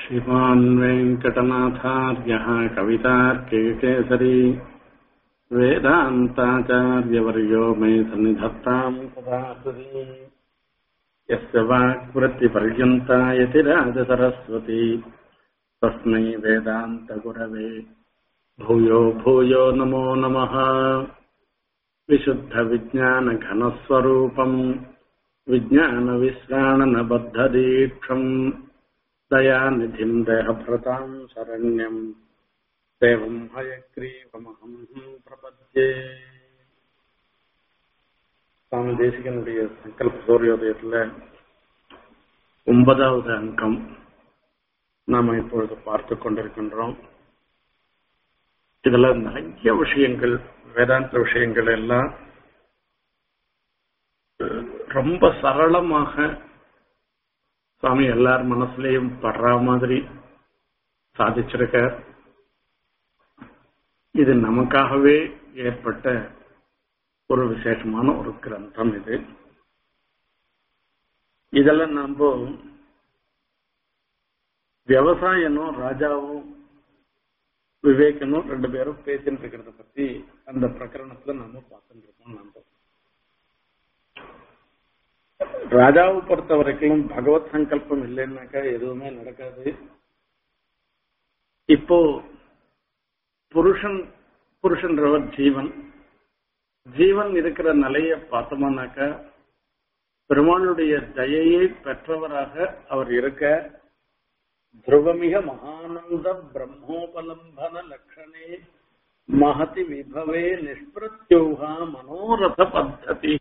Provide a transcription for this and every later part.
श्रीमान् वेङ्कटनाथार्यः कवितार्किकेसरी वेदान्ताचार्यवर्यो मे सन्निधत्ताम् सदा हृदि यस्य वाक्वृत्तिपर्यन्ता यतिराजसरस्वती तस्मै वेदान्तगुरवे भूयो भूयो नमो नमः विशुद्धविज्ञानघनस्वरूपम् विज्ञानविश्राणनबद्धदीक्षम् दयानिधिम् देहभृताम् शरण्यम् देवम् हयग्रीवमहम् பிரபத்யே சுவாமி தேசிகனுடைய சங்கல்ப சூரியோதயத்துல ஒன்பதாவது அங்கம் நாம இப்பொழுது பார்த்து கொண்டிருக்கின்றோம் இதுல நிறைய விஷயங்கள் வேதாந்த விஷயங்கள் எல்லாம் ரொம்ப சரளமாக சுவாமி எல்லார் மனசுலயும் படுற மாதிரி சாதிச்சிருக்கார் இது நமக்காகவே ஏற்பட்ட ஒரு விசேஷமான ஒரு கிரந்தம் இது இதெல்லாம் நம்ம விவசாயனும் ராஜாவும் விவேகனும் ரெண்டு பேரும் பேசிட்டு இருக்கிறத பத்தி அந்த பிரகரணத்துல நம்ம பார்த்துட்டு இருக்கோம் நம்ம ராஜாவை பொறுத்த வரைக்கும் பகவத் சங்கல்பம் இல்லைன்னாக்கா எதுவுமே நடக்காது இப்போ புருஷன் புருஷன்றவர் ஜீவன் ஜீவன் இருக்கிற நிலைய பார்த்தோம்னாக்கா பெருமானுடைய தயையை பெற்றவராக அவர் இருக்க துருவமிக மகானந்த பிரம்மோபலம்பன லட்சணே மகதி விபவே நிஷ்பிரத்யோகா மனோரத பத்ததி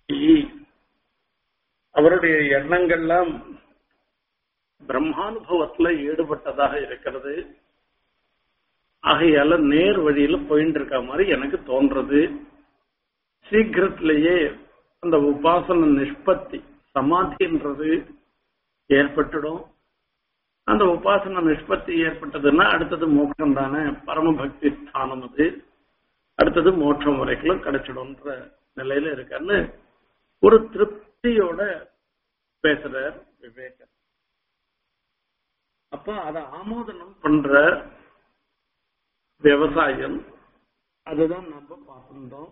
அவருடைய எண்ணங்கள்லாம் பிரம்மானுபவத்துல ஈடுபட்டதாக இருக்கிறது ஆகையால நேர் வழியில போயிட்டு இருக்க மாதிரி எனக்கு தோன்றது சீக்கிரத்திலேயே அந்த உபாசன நிஷ்பத்தி சமாதின்றது ஏற்பட்டுடும் அந்த உபாசன நிஷ்பத்தி ஏற்பட்டதுன்னா அடுத்தது மோட்சம் தானே பரமபக்தி ஸ்தானம் அது அடுத்தது மோட்சம் வரைக்கும் கிடைச்சிடும்ன்ற நிலையில இருக்கான்னு ஒரு திருப்தியோட பேசுறார் விவேகன் அப்ப அத ஆமோதனம் பண்ற விவசாயம் அதுதான் நம்ம பார்த்திருந்தோம்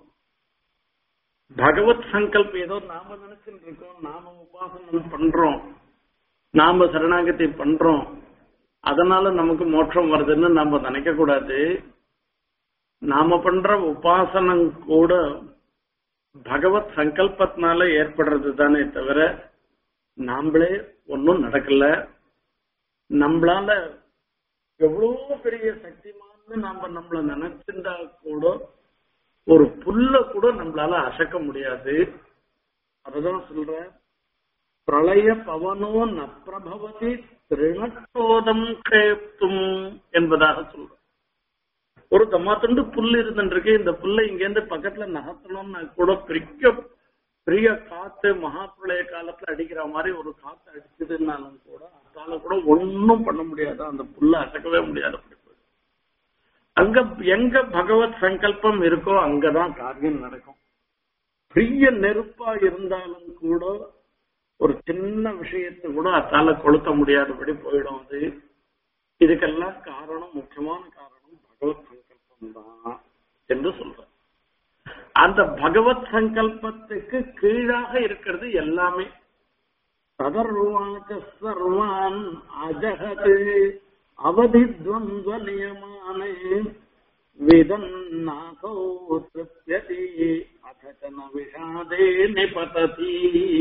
பகவத் சங்கல்ப் ஏதோ நாம நினைச்சுட்டு இருக்கோம் நாம உபாசனம் பண்றோம் நாம சரணாகதி பண்றோம் அதனால நமக்கு மோட்சம் வருதுன்னு நம்ம நினைக்க கூடாது நாம பண்ற உபாசனம் கூட பகவத் சங்கல்பத்தினால ஏற்படுறது தானே தவிர நாமளே ஒன்னும் நடக்கல நம்மளால எவ்வளவு பெரிய சக்திமான்னு நாம நம்மள நினைச்சிருந்தா கூட ஒரு புல்ல கூட நம்மளால அசைக்க முடியாது அதுதான் சொல்ற பிரளய பவனோ நப்பிரபவதி திருநட்டோதம் கேப்தும் என்பதாக சொல்ற ஒரு தம்மாத்துண்டு புல் இருந்துருக்கு இந்த புல்லை இங்கேருந்து பக்கத்துல நகர்த்தணும்னா கூட பெரிய பெரிய காத்து மகா பிரளய காலத்துல அடிக்கிற மாதிரி ஒரு காத்து அடிச்சதுன்னாலும் கூட அதால கூட ஒன்னும் பண்ண முடியாது அந்த புல்ல அசைக்கவே முடியாது அப்படி அங்க எங்க பகவத் சங்கல்பம் இருக்கோ அங்கதான் காரியம் நடக்கும் பெரிய நெருப்பா இருந்தாலும் கூட ஒரு சின்ன விஷயத்தை கூட அத்தால கொளுத்த முடியாதபடி போயிடும் அது இதுக்கெல்லாம் காரணம் முக்கியமான காரணம் பகவத் சங்கல்பம் தான் என்று சொல்ற அந்த பகவத் சங்கல்பத்துக்கு கீழாக இருக்கிறது எல்லாமே சதர்வாச்ச சர்வான் அஜகது அவதித்வந்த்வ நியமானே விதன்னாசோ திருப்தியதி அதன விஷாதே நிபததி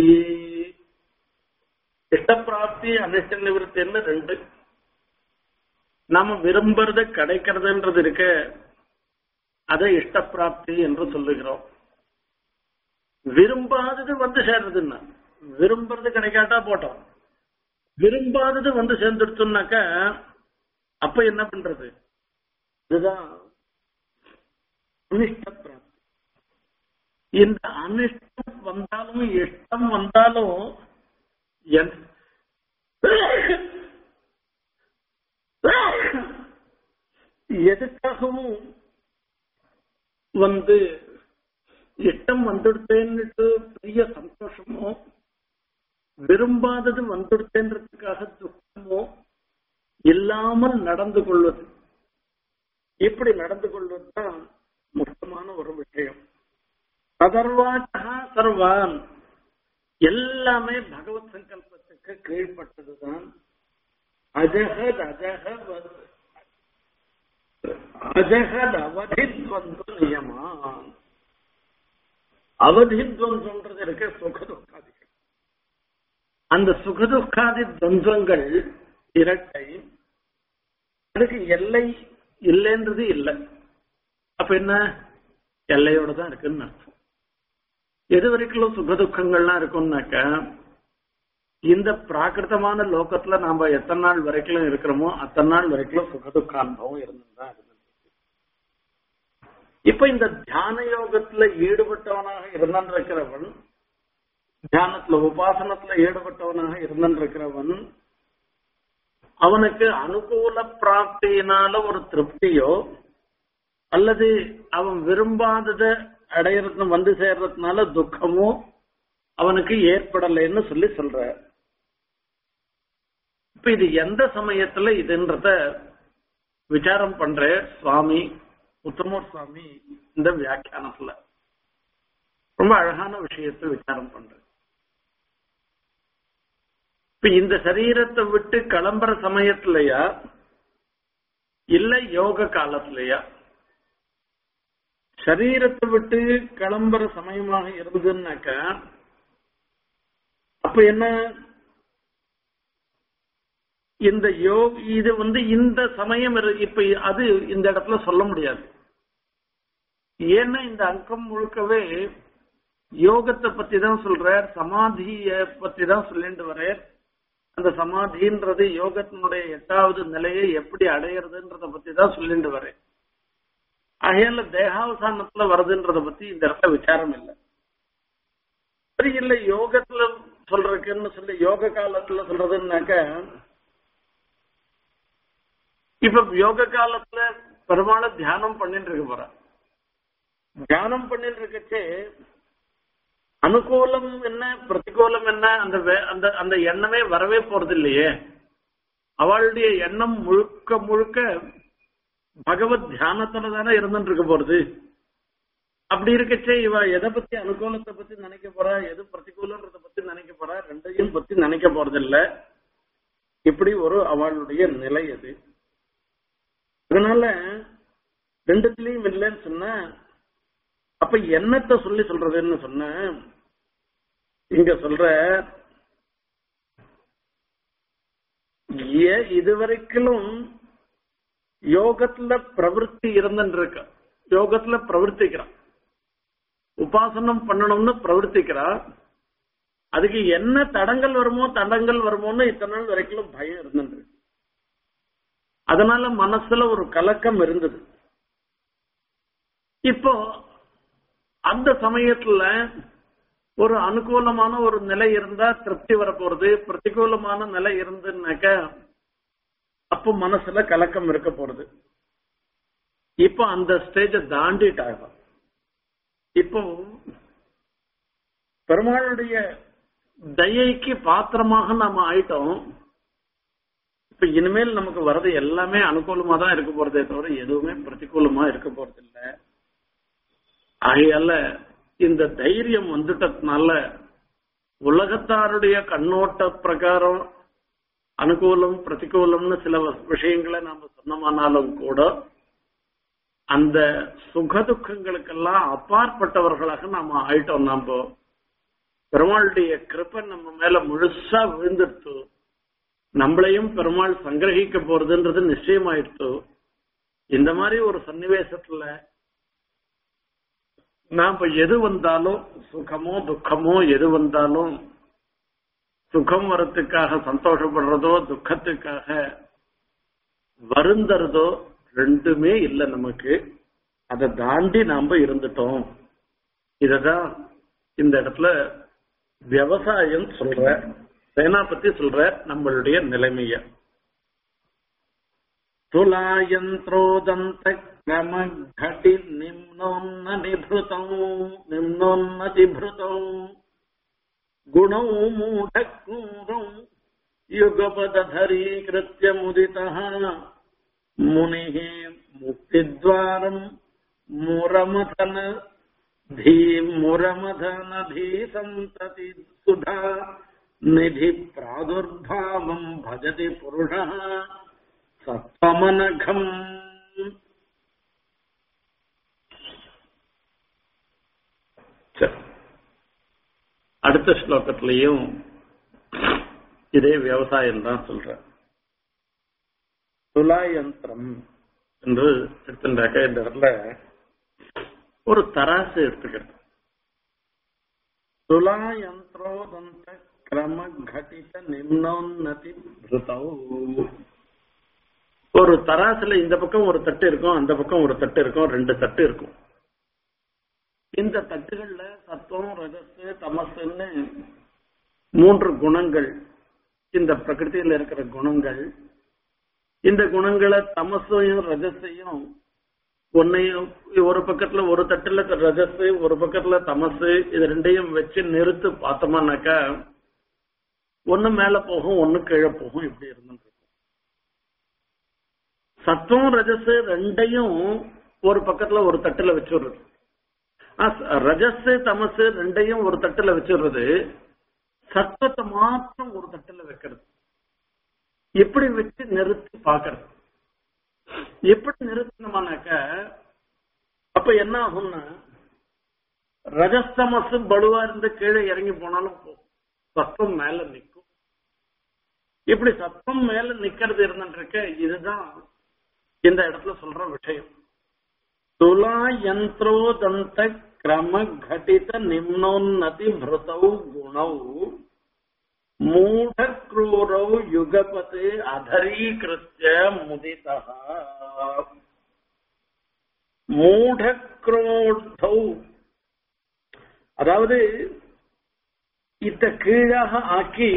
இஷ்டப்பிராப்தி அனிஷ்ட நிவர்த்தின்னு ரெண்டு நாம விரும்புறது கிடைக்கிறதுன்றது இருக்க அதை இஷ்டப்பிராப்தி என்று சொல்லுகிறோம் விரும்பாதது வந்து சேர்றதுன்னா விரும்புறது கிடைக்காட்டா போட்டோம் விரும்பாதது வந்து சேர்ந்துடுச்சுனாக்க அப்ப என்ன பண்றது இதுதான் அனிஷ்ட பிராப்தி இந்த அனிஷ்டம் வந்தாலும் இஷ்டம் வந்தாலும் எதுக்காகவும் வந்து இஷ்டம் வந்துடுத்தேன்னுட்டு பெரிய சந்தோஷமோ விரும்பாதது வந்துடுத்தேன்றதுக்காக துக்கமோ இல்லாமல் நடந்து கொள்வது இப்படி நடந்து கொள்வதுதான் முக்கியமான ஒரு விஷயம் சதர்வாச்சா சர்வான் எல்லாமே பகவத் சங்கல்பத்துக்கு கீழ்பட்டதுதான் அஜகத் அஜகத் அஜகத் அவதித்வந்த நியமான் அவதித்வந்தம்ன்றது இருக்க சுகதுக்காதிகள் அந்த சுகதுக்காதி துவந்தங்கள் இரட்டை அதுக்கு எல்லை இல்லைன்றது இல்லை அப்ப என்ன எல்லையோட தான் இருக்குன்னு அர்த்தம் எது வரைக்கும் சுகதுக்கங்கள்லாம் இருக்கும்னாக்க இந்த பிராகிருத்தமான லோகத்துல நாம எத்தனை நாள் வரைக்கும் இருக்கிறோமோ அத்தனை நாள் வரைக்கும் சுகதுக்க அனுபவம் இருந்துதான் இருந்தது இப்ப இந்த தியான யோகத்துல ஈடுபட்டவனாக இருந்திருக்கிறவன் தியானத்துல உபாசனத்துல ஈடுபட்டவனாக இருந்திருக்கிறவன் அவனுக்கு அனுகூல பிராப்தியினால ஒரு திருப்தியோ அல்லது அவன் விரும்பாதத அடையறது வந்து சேர்றதுனால துக்கமோ அவனுக்கு ஏற்படலைன்னு சொல்லி சொல்ற இப்ப இது எந்த சமயத்துல இதுன்றத விசாரம் பண்ற சுவாமி உத்தமூர் சுவாமி இந்த வியாக்கியானத்துல ரொம்ப அழகான விஷயத்தை விசாரம் பண்ற இப்ப இந்த சரீரத்தை விட்டு கிளம்புற சமயத்திலயா இல்ல யோக காலத்திலயா சரீரத்தை விட்டு கிளம்புற சமயமாக இருந்ததுன்னாக்க அப்ப என்ன இந்த யோக இது வந்து இந்த சமயம் இரு- இப்ப அது இந்த இடத்துல சொல்ல முடியாது ஏன்னா இந்த அங்கம் முழுக்கவே யோகத்தை பத்தி தான் சொல்றார் சமாதிய பத்தி தான் சொல்லிட்டு வர்றார் அந்த சமாதின்றது யோகத்தினுடைய எட்டாவது நிலையை எப்படி அடையிறதுன்றத பத்தி தான் சொல்லிட்டு வரேன் ஆகையால தேகாவசானத்துல வருதுன்றத பத்தி இந்த இடத்துல விசாரம் இல்லை சரி இல்ல யோகத்துல சொல்றதுக்குன்னு சொல்லி யோக காலத்துல சொல்றதுன்னாக்க இப்ப யோக காலத்துல பெருமாளை தியானம் பண்ணிட்டு இருக்க போற தியானம் பண்ணிட்டு இருக்கச்சே அனுகூலம் என்ன பிரதிகூலம் என்ன அந்த வே- அந்த அந்த எண்ணமே வரவே போறது இல்லையே அவளுடைய எண்ணம் முழுக்க முழுக்க பகவத் தியானத்துல தானே இருந்துட்டு இருக்க போறது அப்படி இருக்கச்சே இவ எதை பத்தி அனுகூலத்தை பத்தி நினைக்க போறா எது பிரதிகூலன்றத பத்தி நினைக்க போறா ரெண்டையும் பத்தி நினைக்க போறது இல்ல இப்படி ஒரு அவளுடைய நிலை அது அதனால ரெண்டுத்துலயும் இல்லைன்னு சொன்ன அப்ப என்னத்த சொல்லி சொல்றதுன்னு சொன்ன இங்க சொல்ற ஏ இதுவரைக்கும் யோகத்துல பிரவருத்தி இருந்துட்டு இருக்க யோகத்துல பிரவர்த்திக்கிறான் உபாசனம் பண்ணணும்னு பிரவர்த்திக்கிறா அதுக்கு என்ன தடங்கள் வருமோ தடங்கள் வருமோன்னு இத்தனை நாள் வரைக்கும் பயம் இருந்துட்டு இருக்கு. அதனால மனசுல ஒரு கலக்கம் இருந்தது இப்போ அந்த சமயத்துல ஒரு அனுகூலமான ஒரு நிலை இருந்தா திருப்தி வரப்போறது பிரதிகூலமான நிலை இருந்துன்னாக்க அப்போ மனசுல கலக்கம் இருக்க போறது இப்போ அந்த ஸ்டேஜ தாண்டிட்டாங்க இப்போ பெருமாளுடைய தயைக்கு பாத்திரமாக நாம ஆயிட்டோம் இப்ப இனிமேல் நமக்கு வர்றது எல்லாமே அனுகூலமா தான் இருக்க போறதே தவிர எதுவுமே பிரதிகூலமா இருக்க போறது இல்ல ஆகையால இந்த தைரியம் வந்துட்டதுனால உலகத்தாருடைய கண்ணோட்ட பிரகாரம் அனுகூலம் பிரதிகூலம்னு சில விஷயங்களை நாம சொன்னோமானாலும் கூட அந்த சுகதுக்கங்களுக்கெல்லாம் அப்பாற்பட்டவர்களாக நாம ஆயிட்டோம் நாம பெருமாளுடைய கிருப்பை நம்ம மேல முழுசா விழுந்துடுத்து நம்மளையும் பெருமாள் சங்கிரகிக்க போறதுன்றது நிச்சயமாயிடுத்து இந்த மாதிரி ஒரு சன்னிவேசத்துல நாம எது வந்தாலும் சுகமோ துக்கமோ எது வந்தாலும் சுகம் வரத்துக்காக சந்தோஷப்படுறதோ துக்கத்துக்காக வருந்தறதோ ரெண்டுமே இல்லை நமக்கு அதை தாண்டி நாம இருந்துட்டோம் இததான் இந்த இடத்துல விவசாயம் சொல்ற சேனாபதி சொல்ற நம்மளுடைய நிலைமைய துலாயந்திரோதந்த கிரம கடி நிம்னோன்ன நிபృతం நிம்னோன்னதிபృతం குணௌ மூடக்கூரம் युगपदधरीकृत्य मुदितः मुनिः मुक्तिद्वारम् मुरमथन धी मुरमथनधी सन्तति सुधा निधि प्रादुर्भावम् भजति पुरुषः सत्त्वमनघम् சரி. அடுத்த ஸ்லோகத்திலையும் இதே விவசாயம் தான் சொல்ற துலாயந்திரம் என்று எடுத்துட்டாக்க இந்த இடத்துல ஒரு தராசு எடுத்துக்கிறது துலாயந்திரோதந்த கிரம கட்டித நிம்னோன்னதி பிருதௌ ஒரு தராசுல இந்த பக்கம் ஒரு தட்டு இருக்கும் அந்த பக்கம் ஒரு தட்டு இருக்கும் ரெண்டு தட்டு இருக்கும் இந்த தட்டுகள்ல சத்துவம் ரஜஸ் தமசுன்னு மூன்று குணங்கள் இந்த பிரகிருதியில இருக்கிற குணங்கள் இந்த குணங்களை தமசையும் ரஜஸையும் ஒன்னையும் ஒரு பக்கத்துல ஒரு தட்டுல ரஜஸ் ஒரு பக்கத்துல தமசு இது ரெண்டையும் வச்சு நிறுத்து பார்த்தோம்னாக்கா ஒண்ணு மேல போகும் ஒண்ணு கீழே போகும் இப்படி இருந்துட்டு இருக்கும் சத்துவம் ரஜஸ் ரெண்டையும் ஒரு பக்கத்துல ஒரு தட்டுல வச்சுடுறது ரஜஸ் தமசு ரெண்டையும் ஒரு தட்டுல வச்சிடுறது சத்தத்தை மாத்திரம் ஒரு தட்டுல வைக்கிறது எப்படி வச்சு நிறுத்தி பாக்குறது எப்படி நிறுத்தினோம்னாக்க அப்ப என்ன ஆகும்னா ரஜஸ்தமசு பலுவா இருந்து கீழே இறங்கி போனாலும் போகும் சத்தம் மேல நிக்கும் இப்படி சத்தம் மேல நிக்கிறது இருந்துருக்க இதுதான் இந்த இடத்துல சொல்ற விஷயம் துலா யந்திரோதந்த கிரம கட்டித நிம்னோன்னதி பிருதௌ குணௌ மூடக்ரூரௌ யுகபத் அதரீகிருத்திய முதிதா மூடக்ரோர்த்தௌ அதாவது இத கீழாக ஆக்கி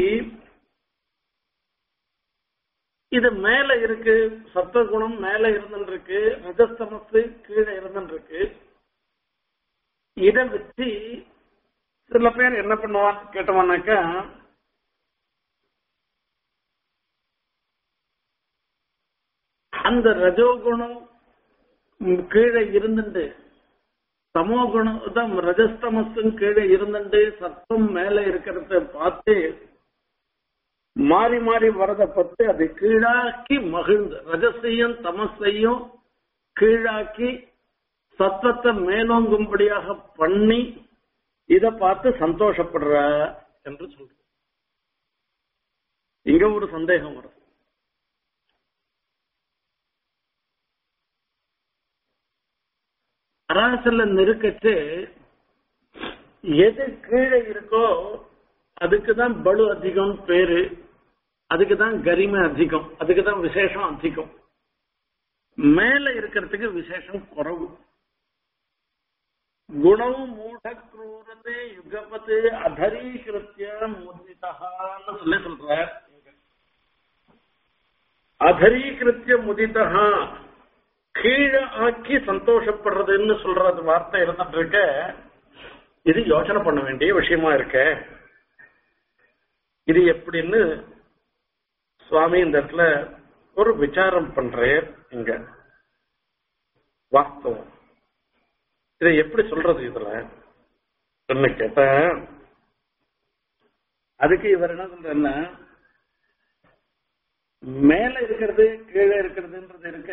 இது மேல இருக்கு சத்துவகுணம் மேல இருந்துருக்கு ரஜஸ்தமசு கீழே இருந்துருக்கு இதை வச்சு சில பேர் என்ன பண்ணுவான் கேட்டோம்னாக்கா அந்த ரஜோகுணம் கீழே இருந்துட்டு தமோ குணம் தான் ரஜஸ்தமசும் கீழே இருந்துட்டு சத்தம் மேல இருக்கிறத பார்த்து மாறி மாறி வரத பத்து அது கீழாக்கி மகிழ்ந்து ரஜசையும் தமசையும் கீழாக்கி சத்தத்தை மேலோங்கும்படியாக பண்ணி இத பார்த்து சந்தோஷப்படுற என்று சொல்ற இங்க ஒரு சந்தேகம் வரும் அராசல்ல நெருக்கச்சு எது கீழே இருக்கோ அதுக்குதான் பலு அதிகம் பேரு அதுக்குதான் கரிமை அதிகம் அதுக்குதான் விசேஷம் அதிகம் மேல இருக்கிறதுக்கு விசேஷம் குறவு குணம் மூட கிரூரதே யுகபத்து அதரீகிருத்திய முதிதகான்னு சொல்லி சொல்ற அதரீகிருத்திய முதிதகா கீழே ஆக்கி சந்தோஷப்படுறதுன்னு சொல்றது வார்த்தை இருந்துட்டு இருக்க இது யோசனை பண்ண வேண்டிய விஷயமா இருக்க இது எப்படின்னு சுவாமி இந்த இடத்துல ஒரு விசாரம் பண்றேன் இங்க வாஸ்தவம் இதை எப்படி சொல்றது இதுல என்ன கேட்ட அதுக்கு இவர் என்ன சொல்றன்னா மேல இருக்கிறது கீழே இருக்கிறதுன்றது இருக்க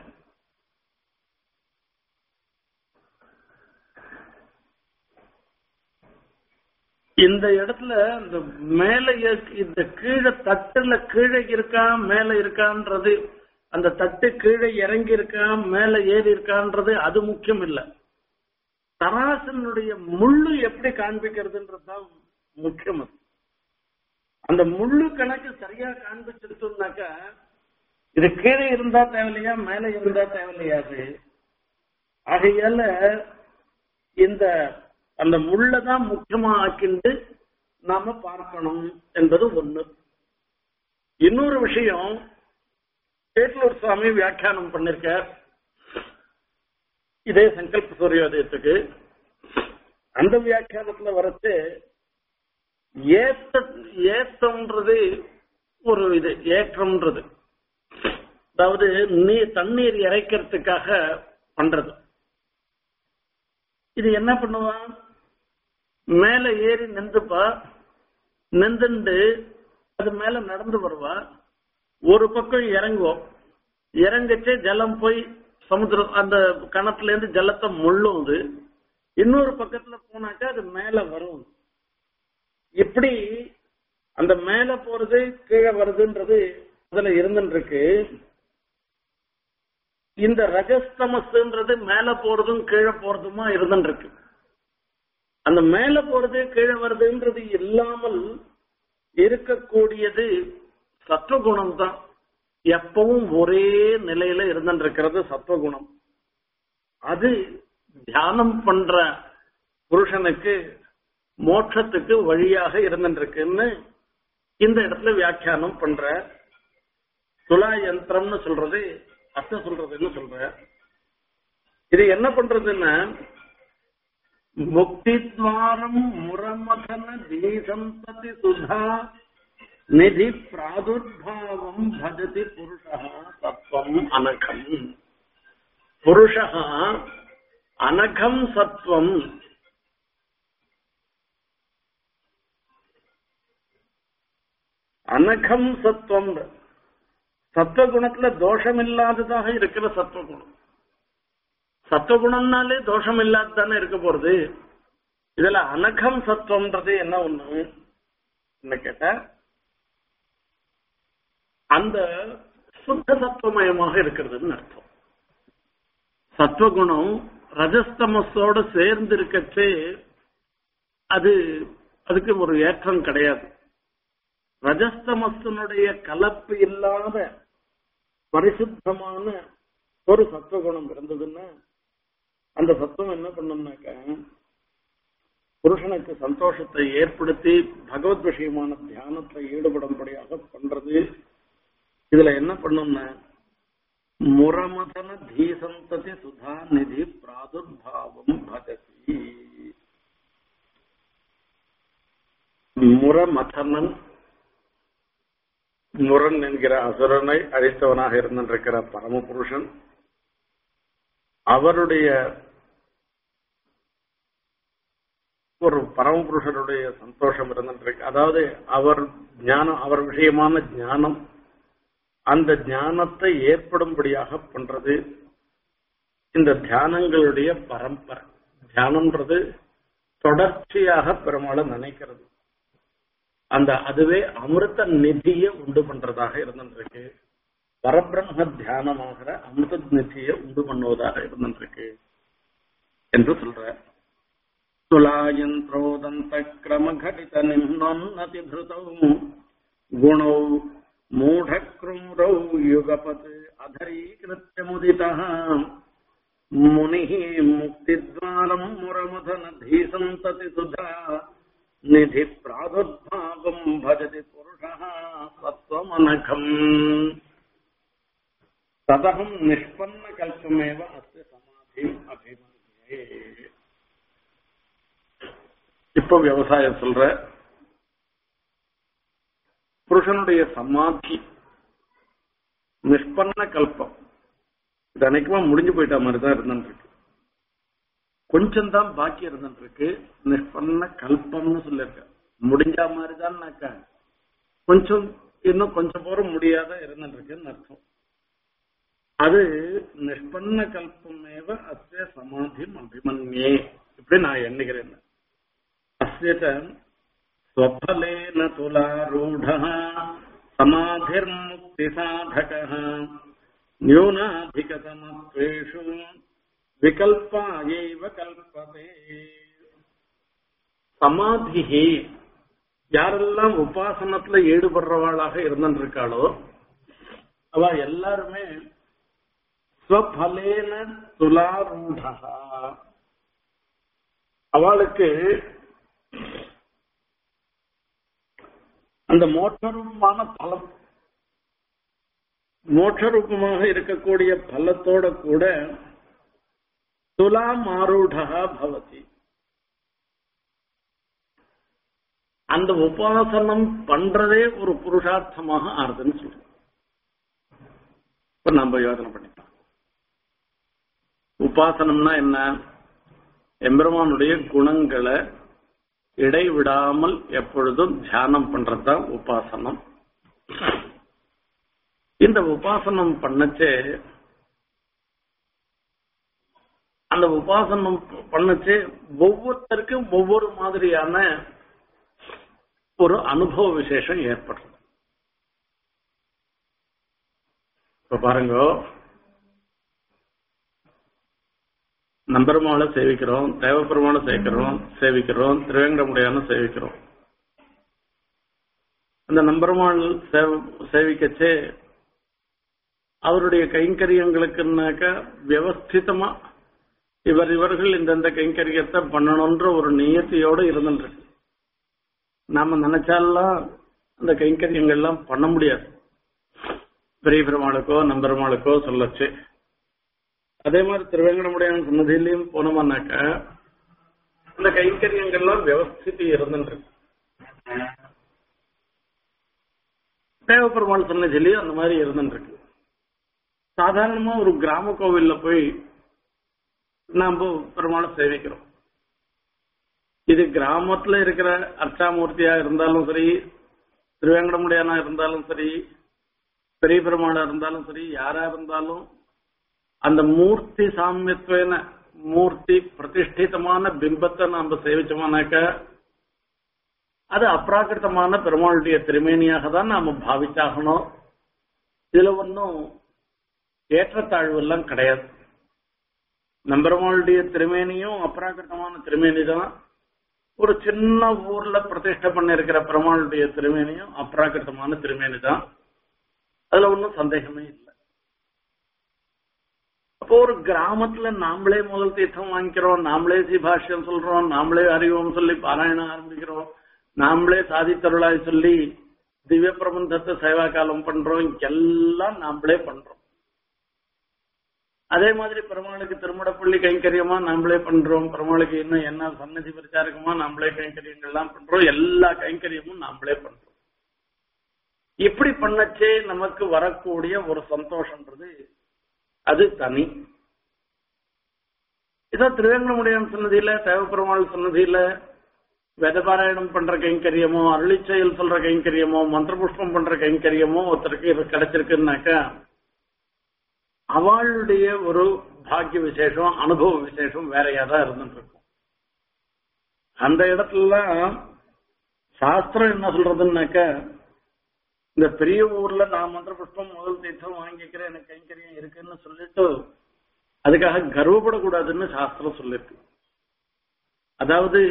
இந்த இடத்துல இந்த மேல இருக்க- இந்த கீழே தட்டுல கீழே இருக்கா மேல இருக்கான்றது அந்த தட்டு கீழே இறங்கி இருக்கா மேல ஏறி இருக்கான்றது அது முக்கியம் இல்ல தராசனுடைய முள்ளு எப்படி காண்பிக்கிறதுன்றது தான் முக்கியம் அது. அந்த முள்ளு கணக்கு சரியா காண்பிச்சிருத்தோம்னாக்கா இது கீழே இருந்தா தேவையில்லையா மேல இருந்தா தேவையில்லையா அது ஆகையால இந்த அந்த முள்ளை தான் முக்கியமா ஆக்கிண்டு நாம பார்க்கணும் என்பது ஒண்ணு இன்னொரு விஷயம் சேட்லூர் சுவாமி வியாக்கியானம் பண்ணிருக்கார் இதே சங்கல்ப சூரியோதயத்துக்கு அந்த வியாக்கியானத்துல வரச்சு ஏத்த ஏத்தம்ன்றது ஒரு இது ஏற்றம்ன்றது அதாவது நீர் தண்ணீர் இறைக்கிறதுக்காக பண்றது இது என்ன பண்ணுவான் மேல ஏறி நின்றுப்பா நின்றுண்டு அது மேல நடந்து வருவா ஒரு பக்கம் இறங்குவோம் இறங்கிச்சு ஜலம் போய் சமுத்திரம் அந்த கணத்துல இருந்து ஜலத்தை முள்ளும் அது இன்னொரு பக்கத்துல போனாக்கா அது மேல வரும் இப்படி அந்த மேல போறது கீழே வருதுன்றது அதுல இருந்துட்டு இருக்கு இந்த ரஜஸ்தமஸ்ன்றது மேல போறதும் கீழே போறதுமா இருந்துட்டு இருக்கு அந்த மேல போறது கீழே வருதுன்றது இல்லாமல் இருக்கக்கூடியது சத்துவகுணம் தான் எப்பவும் ஒரே நிலையில இருந்துட்டு இருக்கிறது சத்துவகுணம் அது தியானம் பண்ற புருஷனுக்கு மோட்சத்துக்கு வழியாக இருந்துட்டு இருக்குன்னு இந்த இடத்துல வியாக்கியானம் பண்ற துலா யந்திரம்னு சொல்றது அர்த்தம் சொல்றதுன்னு சொல்ற இது என்ன பண்றதுன்னா முக்தித்வாரம் முரமதன தீசந்ததி சுதா நிதி பிராதுர்பாவம் பஜதி புருஷா சத்வம் அனகம் புருஷா அனகம் சத்வம் அனகம் சத்வம் சத்வகுணத்துல தோஷம் இல்லாததாக இருக்கிற சத்வகுணம் சத்வகுணம்னாலே தோஷம் இல்லாததானே இருக்க போறது இதுல அனகம் சத்துவம்ன்றது என்ன ஒண்ணு என்ன கேட்டா அந்த சுத்த சத்துவமயமாக இருக்கிறதுன்னு அர்த்தம் சத்வகுணம் ரஜஸ்தமஸோட சேர்ந்து இருக்கச்சே அது அதுக்கு ஒரு ஏற்றம் கிடையாது ரஜஸ்தமசனுடைய கலப்பு இல்லாத பரிசுத்தமான ஒரு சத்துவகுணம் இருந்ததுன்னா அந்த சத்துவம் என்ன பண்ணும்னாக்க புருஷனுக்கு சந்தோஷத்தை ஏற்படுத்தி பகவத் விஷயமான தியானத்துல ஈடுபடும்படியாக பண்றது இதுல என்ன பண்ணும்னா முரமதன தீசந்ததி சுதா நிதி பிராதுர்பாவம் பகதி முரமதனன் முரன் என்கிற அசுரனை அழித்தவனாக இருந்திருக்கிற பரமபுருஷன் அவருடைய ஒரு பரமபுருஷருடைய சந்தோஷம் இருந்திருக்கு அதாவது அவர் ஞானம் அவர் விஷயமான ஞானம் அந்த ஞானத்தை ஏற்படும்படியாக பண்றது இந்த தியானங்களுடைய பரம்பரை தியானம்ன்றது தொடர்ச்சியாக பெருமாளை நினைக்கிறது அந்த அதுவே அமிர்த நிதியை உண்டு பண்றதாக இருந்திருக்கு பரபிரம்ம தியானமாகிற அமிர்த நிதியை உண்டு பண்ணுவதாக இருந்திருக்கு என்று சொல்ற துலாயந்திரோதந்த கிரம கடித நிம்னோன்னதி திருதௌ குணௌ மூಢக்ரூரௌ யுகபத் அதரீகிருத்திய முதிதः முனிः முக்தித்வாரம் முரமதனधी சந்ததி சுதா நிதி பிராதுர்பாவம் பஜதி புருஷः சத்வமனகம் ததகம் நிஷ்பன்ன கல்பமேவ அஸ்ய சமாதி அபிமன்யே இப்போ விவசாயம் சொல்ற புருஷனுடைய சமாதி நிஷ்பன்ன கல்பம் இது அன்னைக்குமா முடிஞ்சு போயிட்ட மாதிரி தான் இருந்துருக்கு கொஞ்சம் தான் பாக்கி இருந்துருக்கு நிஷ்பன்ன கல்பம்னு சொல்லிருக்க முடிஞ்ச மாதிரி தான் கொஞ்சம் இன்னும் கொஞ்சம் போற முடியாத இருந்துருக்குன்னு அர்த்தம் அது நிஷ்பன்ன கல்பமேவ அஸ்ய சமாதி அபிமன்யே இப்படி நான் எண்ணுகிறேன் அஸ்யத ஸ்வபலேன துலாரூಢः समाधिर्मुक्तिसाधकः न्यूनाधिकतमत्वेषु விகல்பாயைவ கல்பதே சமாதி யாரெல்லாம் உபாசனத்துல ஈடுபடுறவாளாக இருந்திருக்காளோ அவ எல்லாருமே ஸ்வபலேன துலாரூடா அவளுக்கு அந்த மோட்சரூபமான பலம் மோட்சரூபமாக இருக்கக்கூடிய பலத்தோட கூட துலாம் ஆரூடா பவதி அந்த உபாசனம் பண்றதே ஒரு புருஷார்த்தமாக ஆறுதுன்னு சொல்றோம் இப்ப நம்ம யோசனை பண்ணிக்கலாம் உபாசனம்னா என்ன எம்பெருமானுடைய குணங்களை இடைவிடாமல் எப்பொழுதும் தியானம் பண்றதுதான் உபாசனம் இந்த உபாசனம் பண்ணச்சே அந்த உபாசனம் பண்ணச்சே ஒவ்வொருத்தருக்கும் ஒவ்வொரு மாதிரியான ஒரு அனுபவ விசேஷம் ஏற்படுறது இப்ப பாருங்க நம்பெருமாளை சேவிக்கிறோம் தேவப்பெருமாளை சேவிக்கிறோம் சேவிக்கிறோம் திருவேங்கடமுடையான சேவிக்கிறோம் அந்த நம்பெருமாள் சேவிக்கச்சே அவருடைய கைங்கரியங்களுக்குனாக்க வியவஸ்திதமா இவர் இவர்கள் இந்தந்த கைங்கரியத்தை பண்ணணும்ன்ற ஒரு நியத்தியோடு இருந்துருக்கு நாம நினைச்சாலாம் அந்த கைங்கரியங்கள்லாம் பண்ண முடியாது பெரிய பெருமாளுக்கோ நம்பெருமாளுக்கோ சொல்லச்சு அதே மாதிரி திருவேங்கடமுடையான சன்னதியிலையும் போனோம்னாக்க அந்த கைங்கரியங்கள்லாம் வியவஸ்திதி இருந்துருக்கு தேவப்பெருமாள் சன்னதியிலையும் அந்த மாதிரி இருந்துருக்கு சாதாரணமா ஒரு கிராம கோவில்ல போய் நாம பெருமாளை சேவிக்கிறோம் இது கிராமத்துல இருக்கிற அர்ச்சாமூர்த்தியா இருந்தாலும் சரி திருவேங்கடமுடியானா இருந்தாலும் சரி பெரிய பெருமாளா இருந்தாலும் சரி யாரா இருந்தாலும் அந்த மூர்த்தி சாமியத்துவன மூர்த்தி பிரதிஷ்டிதமான பிம்பத்தை நாம சேவிச்சோம்னாக்க அது அப்ராகிருத்தமான பெருமாளுடைய திருமேனியாக தான் நாம பாவிச்சாகணும் இதுல ஒன்றும் ஏற்றத்தாழ்வு எல்லாம் கிடையாது நம்பெருமாளுடைய திருமேனியும் அப்ராகிருத்தமான திருமேனி தான் ஒரு சின்ன ஊர்ல பிரதிஷ்டை பண்ணி இருக்கிற பெருமாளுடைய திருமேனியும் அப்ராகிருத்தமான திருமேனி தான் அதுல ஒன்றும் சந்தேகமே இல்லை அப்போ ஒரு கிராமத்துல நாமளே முதல் தீர்த்தம் வாங்கிக்கிறோம் நாமளே சீபாஷ்யம் சொல்றோம் நாமளே அறிவோம் சொல்லி பாராயணம் ஆரம்பிக்கிறோம் நாமளே சாதித்தருளாய் சொல்லி திவ்ய பிரபந்தத்தை சேவா காலம் பண்றோம் எல்லாம் நாமளே பண்றோம் அதே மாதிரி பெருமாளுக்கு திருமடப்பள்ளி கைங்கரியமா நாமளே பண்றோம் பெருமாளுக்கு இன்னும் என்ன சன்னதி பிரச்சாரகமா நாமளே கைங்கரியங்கள்லாம் பண்றோம் எல்லா கைங்கரியமும் நாமளே பண்றோம் இப்படி பண்ணச்சே நமக்கு வரக்கூடிய ஒரு சந்தோஷம்ன்றது அது தனி இதோ திருவேங்கடமுடியான் சன்னதியில தேவப்பெருமாள் சன்னதியில வேதபாராயணம் பண்ற கைங்கரியமோ அருளிச்செயல் சொல்ற கைங்கரியமோ மந்திர புஷ்பம் பண்ற கைங்கரியமோ ஒருத்தருக்கு கிடைச்சிருக்குன்னாக்கா அவளுடைய ஒரு பாக்கிய விசேஷம் அனுபவ விசேஷம் வேறையா தான் இருந்துட்டு இருக்கும் அந்த இடத்துல சாஸ்திரம் என்ன சொல்றதுன்னாக்க இந்த பெரிய ஊர்ல நான் மந்திர புஷ்பம் முதல் தீர்த்தம் வாங்கிக்கிறேன் எனக்கு கைங்கரியம் இருக்குன்னு சொல்லிட்டு அதுக்காக கர்வப்படக்கூடாதுன்னு சாஸ்திரம் சொல்லிருக்கு அதாவது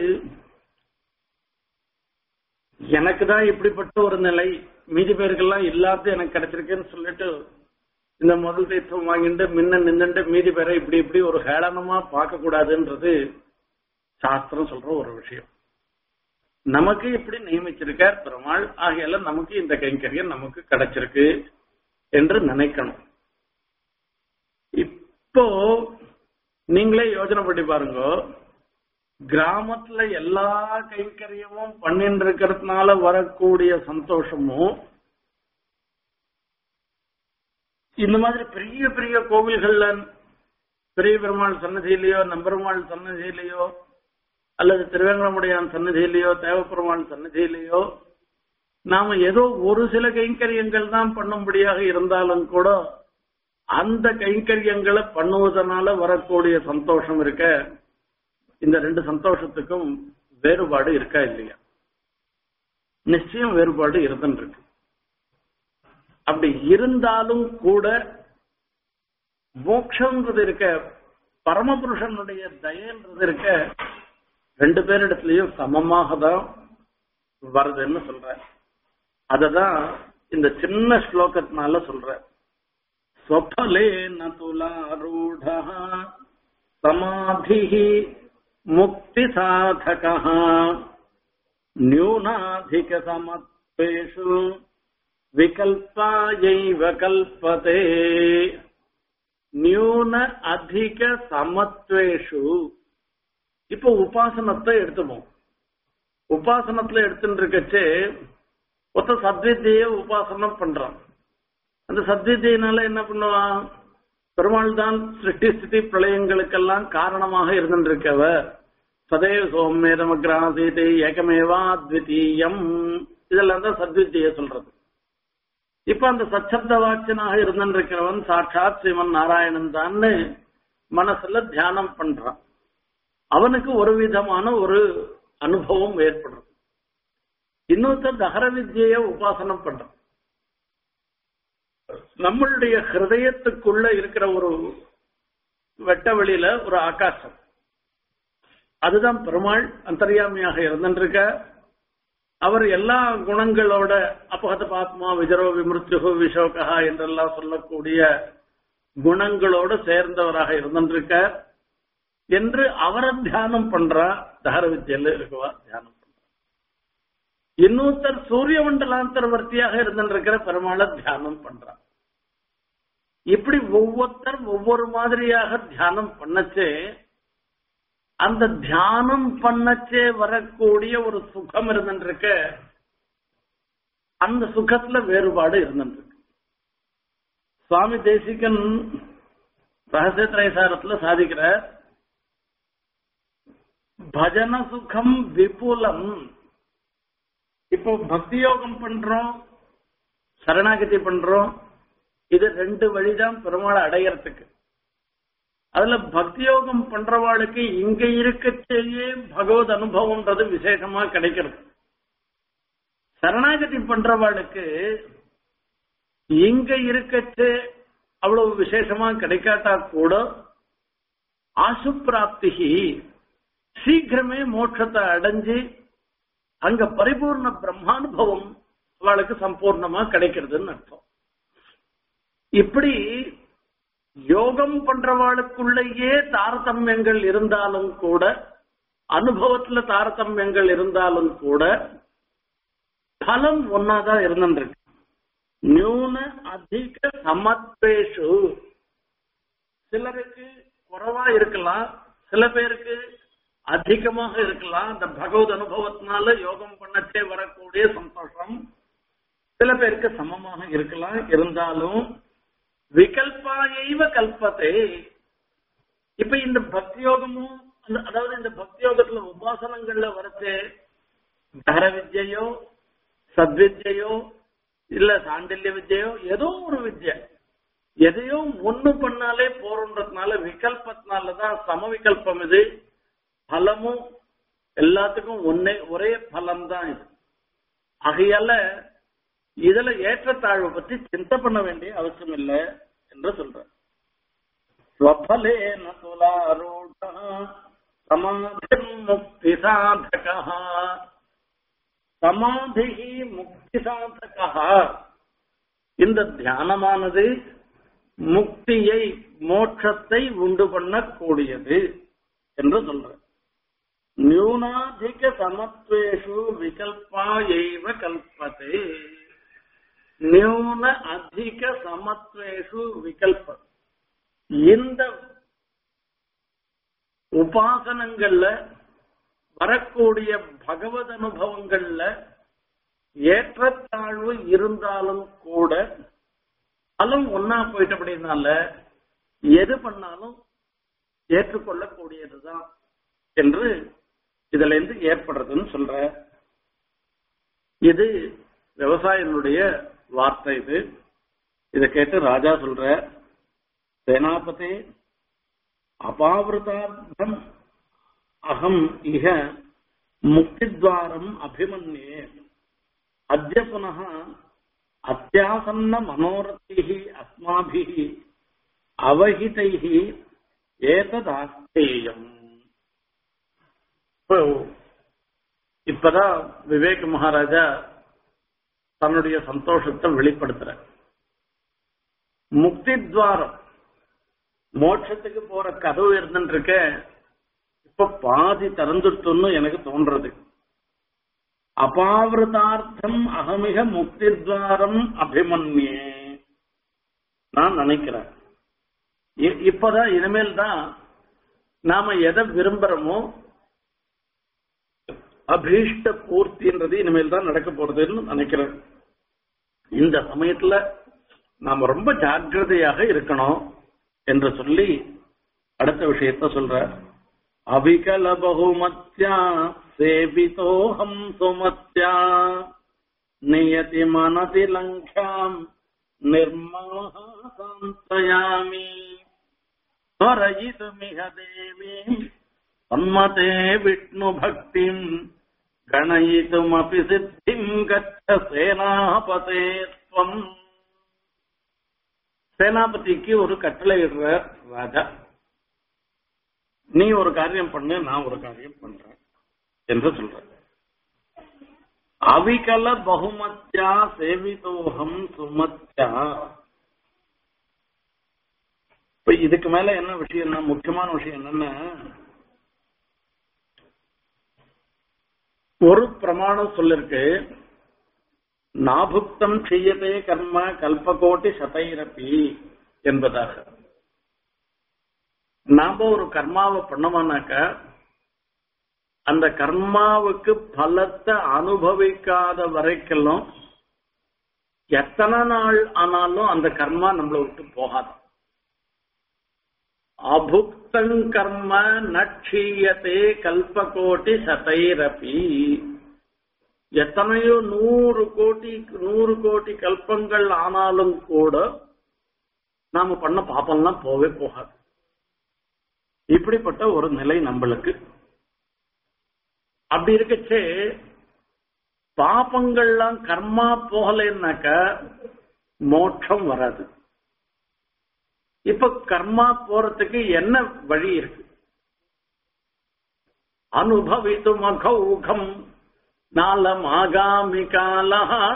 எனக்கு தான் இப்படிப்பட்ட ஒரு நிலை மீதி பேருக்கெல்லாம் இல்லாத எனக்கு கிடைச்சிருக்குன்னு சொல்லிட்டு இந்த முதல் தீர்த்தம் வாங்கிட்டு முன்ன நின்னுட்டு மீதி பேரை இப்படி இப்படி ஒரு ஹேளனமா பார்க்க கூடாதுன்றது சாஸ்திரம் சொல்ற ஒரு விஷயம் நமக்கு இப்படி நியமிச்சிருக்கார் பெருமாள் ஆகையால நமக்கு இந்த கைங்கரியம் நமக்கு கிடைச்சிருக்கு என்று நினைக்கணும் இப்போ நீங்களே யோசனை பண்ணி பாருங்க கிராமத்துல எல்லா கைங்கரியமும் பண்ணிட்டு இருக்கிறதுனால வரக்கூடிய சந்தோஷமும் இந்த மாதிரி பெரிய பெரிய கோவில்கள்ல பெரிய பெருமாள் சன்னதியிலேயோ நம்பெருமாள் சன்னதியிலேயோ அல்லது திருவேங்கடமுடையான் சன்னதியிலேயோ தேவப்பெருமாள் சன்னதியிலேயோ நாம ஏதோ ஒரு சில கைங்கரியங்கள் தான் பண்ணும்படியாக இருந்தாலும் கூட அந்த கைங்கரியங்களை பண்ணுவதனால வரக்கூடிய சந்தோஷம் இருக்க இந்த ரெண்டு சந்தோஷத்துக்கும் வேறுபாடு இருக்கா இல்லையா நிச்சயம் வேறுபாடு இருந்துன்னு இருக்கு அப்படி இருந்தாலும் கூட மோட்சம்ன்றது இருக்க பரமபுருஷனுடைய தயன்றது இருக்க ரெண்டு பேரிடத்துலயும் சமமாக தான் வருதுன்னு சொல்ற அததான் இந்த சின்ன ஸ்லோகத்தினால சொல்ற ஸ்வபலே நுலாரூட சமாதி முக்தி சாதக நியூனாதிக சமத்வேஷு விகல்பாயைவ கல்பதே நியூன அதிக சமத்வேஷு இப்போ உபாசனத்தை எடுத்துப்போம் உபாசனத்துல எடுத்துட்டு இருக்கச்சு ஒத்த சத்வித்திய உபாசனம் பண்றான் அந்த சத்வித்தியினால என்ன பண்ணுவான் பெருமாள் தான் சிருஷ்டி ஸ்திதி பிரளயங்களுக்கெல்லாம் காரணமாக இருந்திருக்கவர் சதேவ சோமேதமக்ராசீதை ஏகமேவா அத்விதீயம் இதெல்லாம் தான் சத்வித்திய சொல்றது இப்ப அந்த சச்சப்த வாட்சனாக இருந்திருக்கிறவன் சாட்சாத் ஸ்ரீமன் நாராயணன் தான் மனசுல தியானம் பண்றான் அவனுக்கு ஒரு விதமான ஒரு அனுபவம் ஏற்படுறது இன்னொருத்தர் தகர வித்திய உபாசனம் பண்றான் நம்மளுடைய ஹிருதயத்துக்குள்ள இருக்கிற ஒரு வெட்ட வெளியில ஒரு ஆகாசம் அதுதான் பெருமாள் அந்தர்யாமியாக இருந்திருக்க அவர் எல்லா குணங்களோட அபகத பாத்மா விஜரோ விமிருத்யுகு விஷோகா என்றெல்லாம் சொல்லக்கூடிய குணங்களோடு சேர்ந்தவராக இருந்திருக்க என்று அவரை தியானம் பண்றா தகர வித்தியில இருக்கவா தியானம் பண்றா இன்னொருத்தர் சூரிய மண்டலாந்தர்வர்த்தியாக இருந்திருக்கிற பெருமாளை தியானம் பண்றா இப்படி ஒவ்வொருத்தர் ஒவ்வொரு மாதிரியாக தியானம் பண்ணச்சே அந்த தியானம் பண்ணச்சே வரக்கூடிய ஒரு சுகம் இருந்துருக்க அந்த சுகத்துல வேறுபாடு இருந்துருக்கு சுவாமி தேசிகன் ரகசிய திரைசாரத்துல சாதிக்கிற பஜன சுகம் விபுலம் இப்போ பக்தி யோகம் பண்றோம் சரணாகதி பண்றோம் இது ரெண்டு வழிதான் பெருமாளை அடையறதுக்கு அதுல பக்தி யோகம் பண்றவாளுக்கு இங்க இருக்கச்சேயே பகவத் அனுபவம்ன்றது விசேஷமா கிடைக்கிறது சரணாகதி பண்றவாளுக்கு இங்க இருக்கச்சே அவ்வளவு விசேஷமா கிடைக்காட்டா கூட ஆசு பிராப்திகி சீக்கிரமே மோட்சத்தை அடைஞ்சு அங்க பரிபூர்ண பிரம்மானுபவம் அவளுக்கு சம்பூர்ணமா கிடைக்கிறதுன்னு அர்த்தம் இப்படி யோகம் பண்றவாளுக்குள்ளேயே தாரதமியங்கள் இருந்தாலும் கூட அனுபவத்துல தாரதமியங்கள் இருந்தாலும் கூட பலம் ஒன்னாதான் இருந்துருக்கு நியூன அதிக சமத்வேஷு சிலருக்கு குறைவா இருக்கலாம் சில பேருக்கு அதிகமாக இருக்கலாம் அந்த பகவத் அனுபவத்தினால யோகம் பண்ணச்சே வரக்கூடிய சந்தோஷம் சில பேருக்கு சமமாக இருக்கலாம் இருந்தாலும் விகல்பாயைவ கல்பத்தை இப்ப இந்த பக்தி யோகமும் அந்த- அதாவது இந்த பக்தி யோகத்துல உபாசனங்கள்ல வரச்சே தர வித்யையோ சத்வித்யையோ இல்ல சாண்டில்ய வித்யையோ ஏதோ ஒரு வித்யை எதையோ ஒண்ணு பண்ணாலே போறோன்றதுனால விகல்பத்தினாலதான் சம விகல்பம் இது பலமும் எல்லாத்துக்கும் ஒன்னே ஒரே பலம் தான் இது ஆகையால இதுல ஏற்றத்தாழ்வு பத்தி சிந்தை பண்ண வேண்டிய அவசியம் இல்லை என்று சொல்ற ஸ்வபலேன துலாரூட சமாதி முக்தி சாதகா சமாதி முக்தி சாதகா இந்த தியானமானது முக்தியை மோட்சத்தை உண்டு பண்ணக்கூடியது என்று சொல்ற நியூனாதிக சமத்வேஷு விகல்பா எய்வ கல்பதே நியூன அதிக சமத்வேஷு விகல்ப இந்த உபாசனங்கள்ல வரக்கூடிய பகவத் அனுபவங்கள்ல ஏற்றத்தாழ்வு இருந்தாலும் கூட பலம் ஒன்னா போயிட்டபடினால எது பண்ணாலும் ஏற்றுக்கொள்ளக்கூடியதுதான் என்று இதுல இருந்து ஏற்படுறதுன்னு சொல்ற இது விவசாயினுடைய வார்த்தை இது இதை கேட்டு ராஜா சொல்ற சேனாபதி அபாவிருதார்த்தம் அகம் இக முக்தித்வாரம் அபிமன்யே அத்ய புனः அத்தியாசன்ன மனோரத்தைः அஸ்மாபிः அவஹிதைः ஏததாஸ்தேயம் இப்போ இப்பதான் விவேக் மகாராஜா தன்னுடைய சந்தோஷத்தை வெளிப்படுத்துற முக்தி துவாரம் மோட்சத்துக்கு போற கதவு இருந்துருக்க இப்ப பாதி திறந்துட்டுன்னு எனக்கு தோன்றது அபாவிரதார்த்தம் அகமிக முக்தி துவாரம் அபிமன்யே நான் நினைக்கிறேன் இ- இப்பதான் இனிமேல் தான் நாம எதை விரும்புறோமோ அபீஷ்ட பூர்த்தின்றது இனிமேல் தான் நடக்க போறதுன்னு நினைக்கிறேன் இந்த சமயத்துல நாம ரொம்ப ஜாக்கிரதையாக இருக்கணும் என்று சொல்லி அடுத்த விஷயத்த சொல்ற அபிகல பகுமத்யா சேவிதோஹம் சுமத்யா நியதி மனதி லங்காம் நிர்மலா சாந்தயாமி ஸ்மரயிதுமிக தேவீம் சம்மதே விஷ்ணு பக்திம் கணயிதுமபி சித்திம் கச்ச சேனாபதே ஸ்வம் சேனாபதிக்கு ஒரு கட்டளை இடுற ராஜா நீ ஒரு காரியம் பண்ணு நான் ஒரு காரியம் பண்றேன் என்று சொல்ற அவிகல பகுமத்யா சேவிதோகம் சுமத்யா இப்ப இதுக்கு மேல என்ன விஷயம்னா முக்கியமான விஷயம் என்னன்னா ஒரு பிரமாணம் சொல்லிருக்கு நாபுக்தம் செய்யதே கர்ம கல்பகோட்டி சதைரப்பி என்பதாக நாம ஒரு கர்மாவை பண்ணோம்னாக்க அந்த கர்மாவுக்கு பலத்தை அனுபவிக்காத வரைக்கெல்லாம் எத்தனை நாள் ஆனாலும் அந்த கர்மா நம்மளை விட்டு போகாது அபுக்தங் கர்ம நட்சியத்தே கல்பகோட்டி சதைரப்பி எத்தனையோ நூறு கோடி நூறு கோடி கல்பங்கள் ஆனாலும் கூட நாம பண்ண பாப்பம்லாம் போவே போகாது இப்படிப்பட்ட ஒரு நிலை நம்மளுக்கு அப்படி இருக்கச்சே பாப்பங்கள்லாம் கர்மா போகலைன்னாக்க மோட்சம் வராது இப்ப கர்மா போறதுக்கு என்ன வழி இருக்கு அனுபவித்து மகௌகம் நாலம் ஆகாமி கால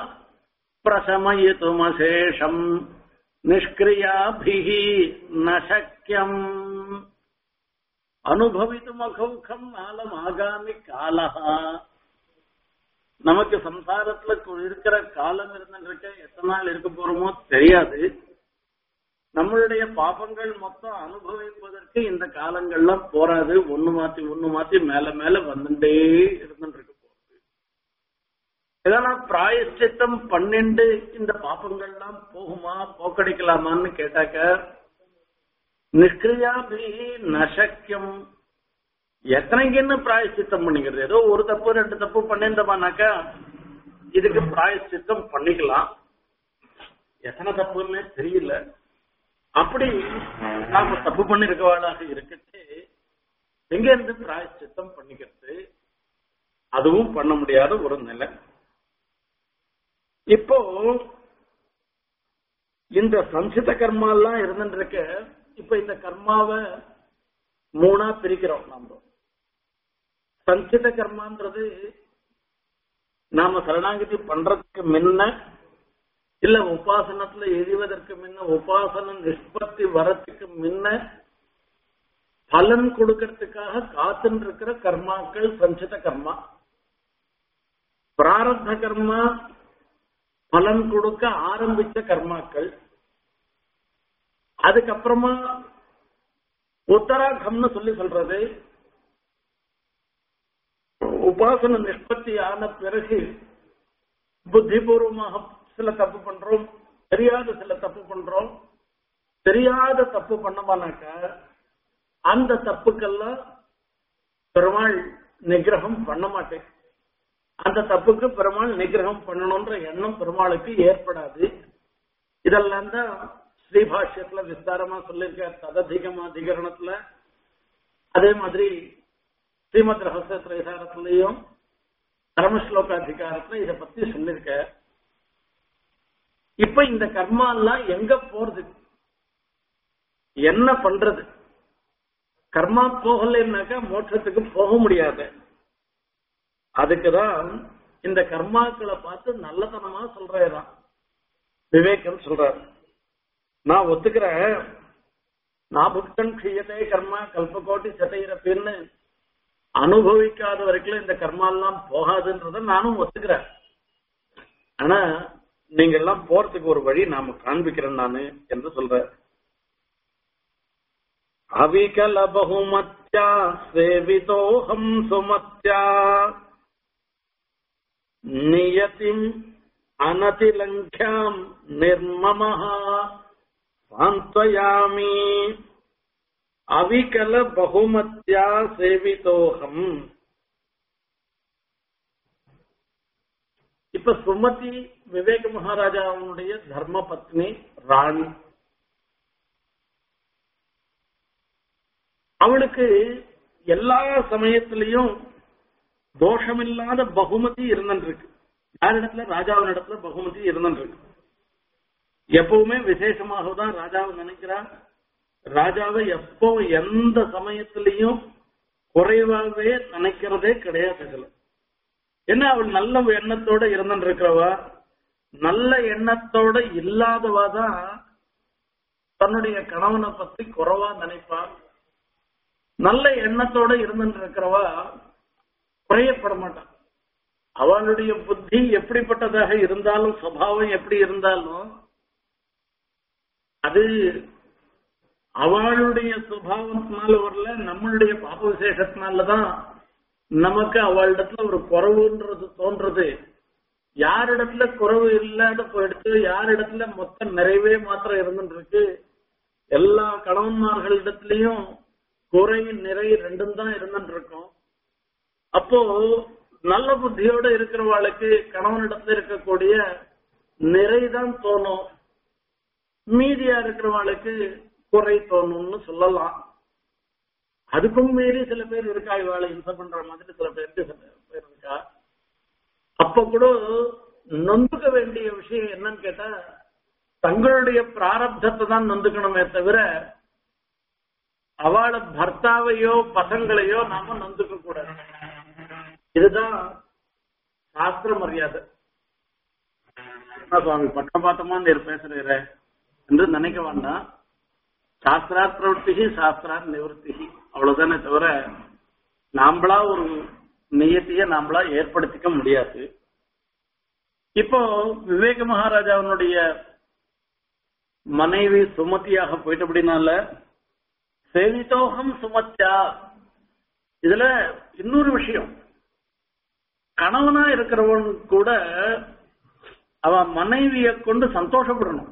பிரசமயித்துமசேஷம் நிஷ்கிரியாபிஹி நசக்கியம் அனுபவித்து மகௌகம் நாலம் ஆகாமி காலஹா நமக்கு சம்சாரத்துல இருக்கிற காலம் இருந்துருக்க எத்தனை நாள் இருக்க போறோமோ தெரியாது நம்மளுடைய பாபங்கள் மொத்தம் அனுபவிப்பதற்கு இந்த காலங்கள்லாம் போராது ஒண்ணு மாத்தி ஒண்ணு மாத்தி மேல மேல வந்துட்டே இருந்துட்டு இருக்க போகுது இதெல்லாம் பிராயஷ்சித்தம் பன்னெண்டு இந்த பாப்பங்கள்லாம் போகுமா போக்கடிக்கலாமான்னு கேட்டாக்க நிஷ்கிரியாபி நசக்கியம் எத்தனைக்கு என்ன பிராயஷ்சித்தம் பண்ணிக்கிறது ஏதோ ஒரு தப்பு ரெண்டு தப்பு பண்ணியிருந்தோமானாக்கா இதுக்கு பிராயஷ்சித்தம் பண்ணிக்கலாம் எத்தனை தப்புன்னு தெரியல அப்படி நாம தப்பு பண்ணிருக்கவாளாக இருக்கச்சு எங்க இருந்து பிராயஷ்சித்தம் பண்ணிக்கிறது அதுவும் பண்ண முடியாத ஒரு நிலை இப்போ இந்த சஞ்சித கர்மா எல்லாம் இருந்துட்டு இருக்க இப்ப இந்த கர்மாவை மூணா பிரிக்கிறோம் நாம சஞ்சித கர்மான்றது நாம சரணாகதி பண்றதுக்கு முன்ன இல்ல உபாசனத்துல எரிவதற்கு முன்ன உபாசன நிஷ்பத்தி வரத்துக்கு முன்ன பலன் கொடுக்கறதுக்காக காத்துன்னு இருக்கிற கர்மாக்கள் சஞ்சித கர்மா பிராரப்த கர்மா பலன் கொடுக்க ஆரம்பிச்ச கர்மாக்கள் அதுக்கப்புறமா உத்தராகம்னு சொல்லி சொல்றது உபாசன நிஷ்பத்தி ஆன பிறகு புத்திபூர்வமாக சில தப்பு பண்றோம் தெரியாத சில தப்பு பண்றோம் தெரியாத தப்பு பண்ணமானாக்க அந்த தப்புக்கெல்லாம் பெருமாள் நிகிரகம் பண்ண மாட்டேன் அந்த தப்புக்கு பெருமாள் நிகிரகம் பண்ணணும்ன்ற எண்ணம் பெருமாளுக்கு ஏற்படாது இதெல்லாம் தான் ஸ்ரீபாஷ்யத்துல விஸ்தாரமா சொல்லியிருக்கார் தததிகமா அதிகரணத்துல அதே மாதிரி ஸ்ரீமத் ரகசிய திரைசாரத்திலையும் கர்மஸ்லோகாதிகாரத்துல இத பத்தி சொல்லியிருக்க இப்ப இந்த கர்மா எல்லாம் எங்க போறது என்ன பண்றது கர்மா போகலைன்னாக்கா மோட்சத்துக்கு போக முடியாது அதுக்குதான் இந்த கர்மாக்களை பார்த்து நல்லதனமா சொல்றேதான் விவேகம் சொல்றாரு நான் ஒத்துக்கிறேன் நான் புத்தன் கிரியதே கர்மா கல்பகோட்டி சட்டையிறப்பின்னு அனுபவிக்காத வரைக்கும் இந்த கர்மா எல்லாம் போகாதுன்றத நானும் ஒத்துக்கிறேன் ஆனா நீங்க எல்லாம் போறதுக்கு ஒரு வழி நாம காண்பிக்கிறேன் நானு என்று சொல்ற அவிகல பகுமத்யா சேவிதோகம் சுமத்யா நியதிம் அனதிலங்கியாம் நிர்மமஹா சாந்தயாமி அவிகல பகுமத்யா சேவிதோகம் இப்ப சுமதி விவேக மகாராஜாவுடைய தர்ம பத்னி ராணி அவளுக்கு எல்லா சமயத்திலையும் தோஷமில்லாத பகுமதி இருந்துருக்கு யாரிடத்துல ராஜாவின் இடத்துல பகுமதி இருந்துருக்கு எப்பவுமே விசேஷமாக தான் ராஜாவை நினைக்கிறான் ராஜாவை எப்போ எந்த சமயத்திலையும் குறைவாகவே நினைக்கிறதே கிடையாது இதுல என்ன அவள் நல்ல எண்ணத்தோட இருந்துட்டு இருக்கிறவா நல்ல எண்ணத்தோட இல்லாதவா தான் தன்னுடைய கணவனை பத்தி குறைவா நினைப்பா நல்ல எண்ணத்தோட இருந்துட்டு இருக்கிறவா குறையப்பட மாட்டான் அவளுடைய புத்தி எப்படிப்பட்டதாக இருந்தாலும் சுபாவம் எப்படி இருந்தாலும் அது அவளுடைய சுபாவத்தினால வரல நம்மளுடைய பாப விசேஷத்தினாலதான் நமக்கு அவளிடத்துல ஒரு குறவுன்றது தோன்றது யாரிடத்துல குறவு இல்லாத போயிடுச்சு யாரிடத்துல மொத்த நிறைவே மாத்திரம் இருந்துட்டு இருக்கு எல்லா கணவன்மார்களிடத்திலையும் குறை நிறை ரெண்டும் தான் இருந்துட்டு இருக்கும் அப்போ நல்ல புத்தியோட இருக்கிறவாளுக்கு கணவனிடத்துல இருக்கக்கூடிய நிறைதான் தோணும் மீதியா இருக்கிறவாளுக்கு குறை தோணும்னு சொல்லலாம் அதுக்கும் மீறி சில பேர் இருக்கா இவாளை இம்சை பண்ற மாதிரி சில பேருக்கு சில பேர் இருக்கா அப்ப கூட நொந்துக்க வேண்டிய விஷயம் என்னன்னு கேட்டா தங்களுடைய பிராரப்தத்தை தான் நொந்துக்கணுமே தவிர அவளை பர்த்தாவையோ பசங்களையோ நாம நொந்துக்க கூடாது இதுதான் சாஸ்திர மரியாதை என்ன சுவாமி பக்கபாத்தமா நீர் பேசுறீர என்று நினைக்க வேண்டாம் சாஸ்திரார் பிரவர்த்தி சாஸ்திரார் நிவர்த்தி அவ்வளவுதானே தவிர நாம்பளா ஒரு நியத்திய நாம்பளா ஏற்படுத்திக்க முடியாது இப்போ விவேக மகாராஜாவினுடைய மனைவி சுமதியாக போயிட்டு அப்படின்னால சேவிதோகம் சுமத்தியா இதுல இன்னொரு விஷயம் கணவனா இருக்கிறவன் கூட அவன் மனைவியை கொண்டு சந்தோஷப்படணும்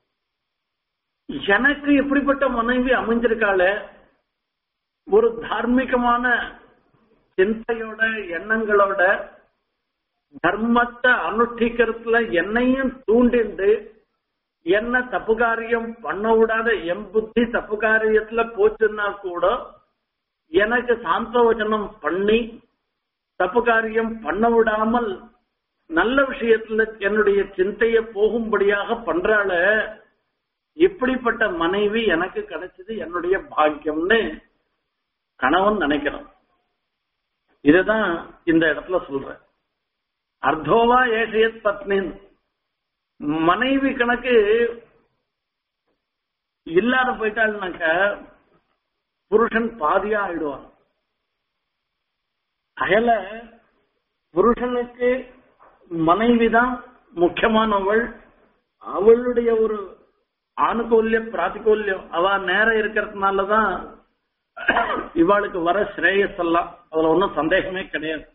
எனக்கு எப்படிப்பட்ட மனைவி அமைஞ்சிருக்காளே ஒரு தார்மீகமான சிந்தையோட எண்ணங்களோட தர்மத்தை அனுஷ்டிக்கிறதுல என்னையும் தூண்டிண்டு என்ன தப்பு காரியம் பண்ண விடாத எம் புத்தி தப்பு காரியத்துல போச்சுன்னா கூட எனக்கு சாந்தவச்சனம் பண்ணி தப்பு காரியம் பண்ண விடாமல் நல்ல விஷயத்துல என்னுடைய சிந்தைய போகும்படியாக பண்றாள இப்படிப்பட்ட மனைவி எனக்கு கிடைச்சது என்னுடைய பாக்கியம்னு கணவன் நினைக்கிறான் இதுதான் இந்த இடத்துல சொல்றேன் அர்த்தோவா ஏஷியத் பத்னின் மனைவி கணக்கு இல்லாத போயிட்டாள்னாக்க புருஷன் பாதியா ஆயிடுவான் அயல புருஷனுக்கு மனைவிதான் முக்கியமானவள் அவளுடைய ஒரு ஆணுகூல்யம் பிராத்திகூல்யம் அவ நேரம் இருக்கிறதுனாலதான் இவாளுக்கு வர ஸ்ரேயஸ் எல்லாம் அதுல ஒன்றும் சந்தேகமே கிடையாது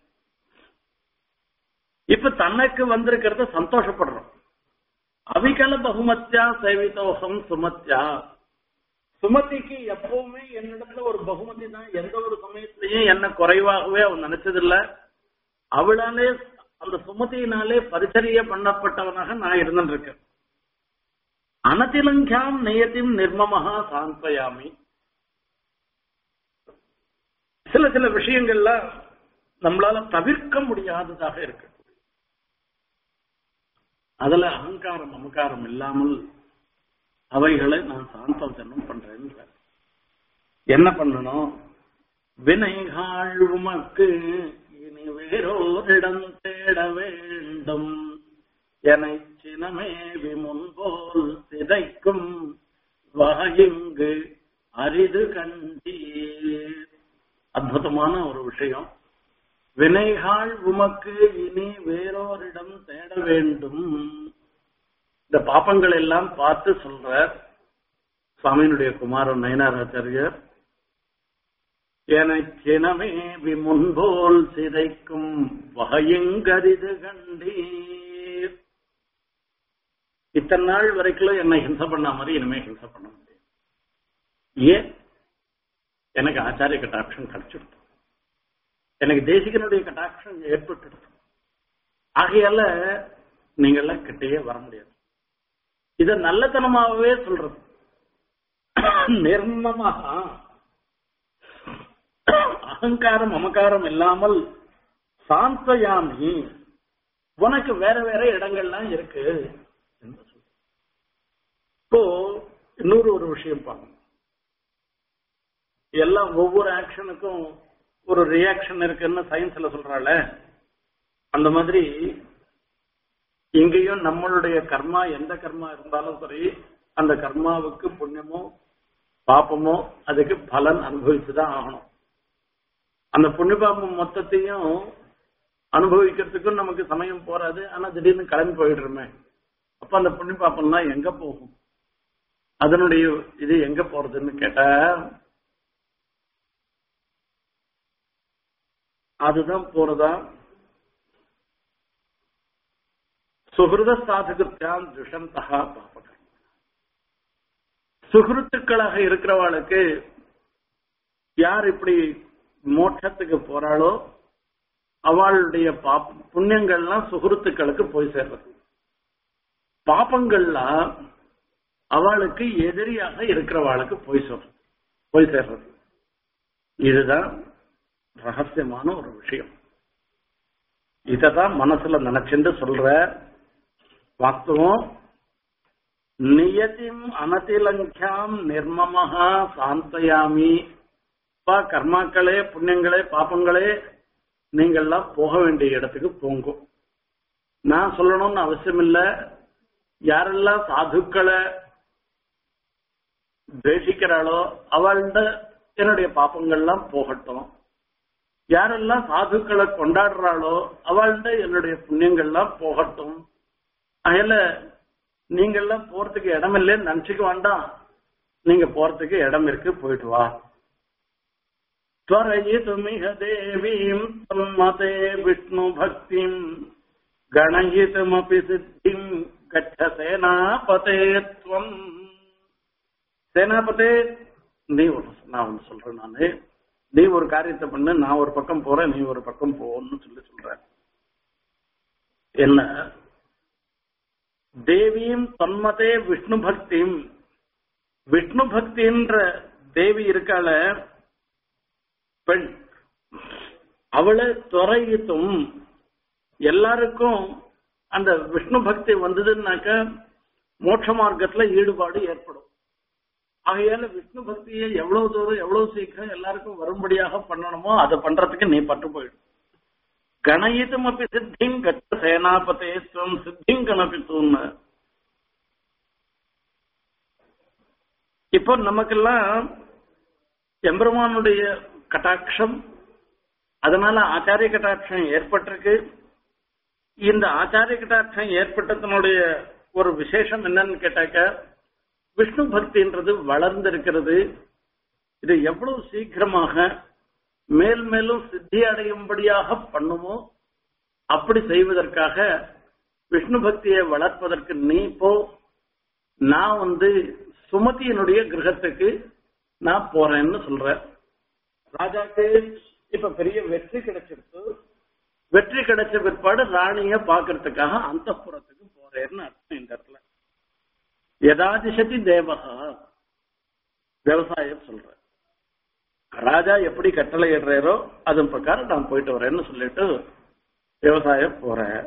இப்ப தனக்கு வந்திருக்கிறத சந்தோஷப்படுறோம் அவிகல பகுமத்தியா சேவிதோகம் சுமத்தியா சுமதிக்கு எப்பவுமே என்னிடத்துல ஒரு பகுமதி தான் எந்த ஒரு சமயத்திலையும் என்ன குறைவாகவே அவன் நினைச்சதில்ல அவளாலே அந்த சுமதியினாலே பரிச்சரிய பண்ணப்பட்டவனாக நான் இருந்திருக்கேன் அனதிலங்கியாம் நெய்யத்தின் நிர்மமகா சாந்தயாமி சில சில விஷயங்கள்ல நம்மளால தவிர்க்க முடியாததாக இருக்கு அதுல அகங்காரம் அமகாரம் இல்லாமல் அவைகளை நான் சாந்தவச்சனம் பண்றேன் என்ன பண்ணணும் வினைகாள் உமக்கு இனி வேறோரிடம் தேட வேண்டும் என சினமேவி முன்போல் சிதைக்கும் வாயுங்கு அரிது கண்டீர் அற்புதமான ஒரு விஷயம் வினைகாள் உமக்கு இனி வேறோரிடம் தேட வேண்டும் இந்த பாப்பங்கள் எல்லாம் பார்த்து சொல்ற சுவாமியினுடைய குமாரன் நயனாராச்சாரியர் எனக்கெனவே முன்போல் சிதைக்கும் வகையங்கரிது கண்டீர் இத்தனை நாள் வரைக்கும் என்னை ஹிம்சை பண்ண மாதிரி இனிமே ஹிம்சை பண்ண முடியும் ஏன் எனக்கு ஆச்சாரிய கட்டாட்சம் கிடைச்சிடுது எனக்கு தேசிகனுடைய கட்டாட்சம் ஏற்பட்டுடுது ஆகையால நீங்கெல்லாம் கிட்டேயே வர முடியாது இத நல்லத்தனமாகவே சொல்றது நிர்மமாக அகங்காரம் மமக்காரம் இல்லாமல் சாந்தயாமி உனக்கு வேற வேற இடங்கள்லாம் இருக்கு என்று சொல்ற. இப்போ இன்னொரு ஒரு விஷயம் பாருங்க எல்லாம் ஒவ்வொரு ஆக்ஷனுக்கும் ஒரு ரியாக்ஷன் இருக்குன்னு சயின்ஸ்ல சொல்றாள அந்த மாதிரி இங்கேயும் நம்மளுடைய கர்மா எந்த கர்மா இருந்தாலும் சரி அந்த கர்மாவுக்கு புண்ணியமோ பாப்பமோ அதுக்கு பலன் அனுபவிச்சுதான் ஆகணும் அந்த புண்ணிய பாபம் மொத்தத்தையும் அனுபவிக்கிறதுக்கும் நமக்கு சமயம் போறாது ஆனா திடீர்னு கிளம்பி போயிடுறோமே அப்ப அந்த புண்ணிய பாப்பம்லாம் எங்க போகும் அதனுடைய இது எங்க போறதுன்னு கேட்டா அதுதான் போறதா சுகிருத சாதகத்தான் துஷந்தா பாபகம் சுகிருத்துக்களாக இருக்கிறவாளுக்கு யார் இப்படி மோட்சத்துக்கு போறாளோ அவளுடைய பாப் புண்ணியங்கள்லாம் சுகிருத்துக்களுக்கு போய் சேர்றது பாப்பங்கள்லாம் அவளுக்கு எதிரியாக இருக்கிறவாளுக்கு போய் சொல்றது போய் சேர்றது இதுதான் ரகசியமான ஒரு விஷயம் இததான் மனசுல நினைச்சுட்டு சொல்ற வாஸ்தவம் நியதிம் அனதிலங்கியாம் நிர்மமஹா சாந்தயாமி பா கர்மாக்களே புண்ணியங்களே பாப்பங்களே நீங்கள்லாம் போக வேண்டிய இடத்துக்கு போங்க நான் சொல்லணும்னு அவசியம் இல்ல யாரெல்லாம் சாதுக்களை துவேஷிக்கிறாளோ அவள்கிட்ட என்னுடைய பாப்பங்கள்லாம் போகட்டும் யாரெல்லாம் சாதுக்களை கொண்டாடுறாளோ அவள்கிட்ட என்னுடைய புண்ணியங்கள்லாம் போகட்டும் அதில நீங்கெல்லாம் போறதுக்கு இடம் இல்லைன்னு நினைச்சுக்க வேண்டாம் நீங்க போறதுக்கு இடம் இருக்கு போயிட்டு வா त्वरयितुमिह देवीम् तन्मते विष्णुभक्तिम् गणयितुमपि सिद्धिम् गच्छ சேனாபதே त्वम् சேனாபதே நீ ஒரு நான் ஒண்ணு சொல்றேன் நானு நீ ஒரு காரியத்தை பண்ணு நான் ஒரு பக்கம் போறேன் நீ ஒரு பக்கம் போன்னு சொல்லி சொல்ற என்ன தேவியும் தன்மதே விஷ்ணு பக்தியும் விஷ்ணு பக்தின்ற தேவி இருக்காள பெண் அவளை துறையித்தும் எல்லாருக்கும் அந்த விஷ்ணு பக்தி வந்ததுன்னாக்க மோட்ச மார்க்கத்துல ஈடுபாடு ஏற்படும் ஆகையால விஷ்ணு பக்தியை எவ்வளவு தூரம் எவ்வளவு சீக்கிரம் எல்லாருக்கும் வரும்படியாக பண்ணணுமோ அதை பண்றதுக்கு நீ பட்டு போயிடும் கணயித்தும் அப்படி சித்தியும் கட்ட சேனாபதேஸ்வம் சித்தியும் கணப்பித்துன்னு இப்போ நமக்கெல்லாம் எம்பெருமானுடைய கட்டாட்சம் அதனால ஆச்சாரிய கட்டாட்சம் ஏற்பட்டிருக்கு இந்த ஆச்சாரிய கட்டாட்சம் ஏற்பட்டதனுடைய ஒரு விசேஷம் என்னன்னு கேட்டாக்க விஷ்ணு பக்தின்றது வளர்ந்திருக்கிறது இது எவ்வளவு சீக்கிரமாக மேல் மேலும் சித்தி அடையும்படியாக பண்ணுமோ அப்படி செய்வதற்காக விஷ்ணு பக்தியை வளர்ப்பதற்கு நீ போ நான் வந்து சுமதியினுடைய கிரகத்துக்கு நான் போறேன்னு சொல்றேன் ராஜாக்கு இப்ப பெரிய வெற்றி கிடைச்சிருக்கு வெற்றி கிடைச்ச பிற்பாடு ராணிய பாக்குறதுக்காக அந்த புறத்துக்கு போறேன்னு அர்த்தம் இந்த இடத்துல யதாதிசதி தேவகா விவசாயம் சொல்ற ராஜா எப்படி கட்டளை இடுறாரோ அதன் பிரகாரம் நான் போயிட்டு வரேன்னு சொல்லிட்டு விவசாயம் போறேன்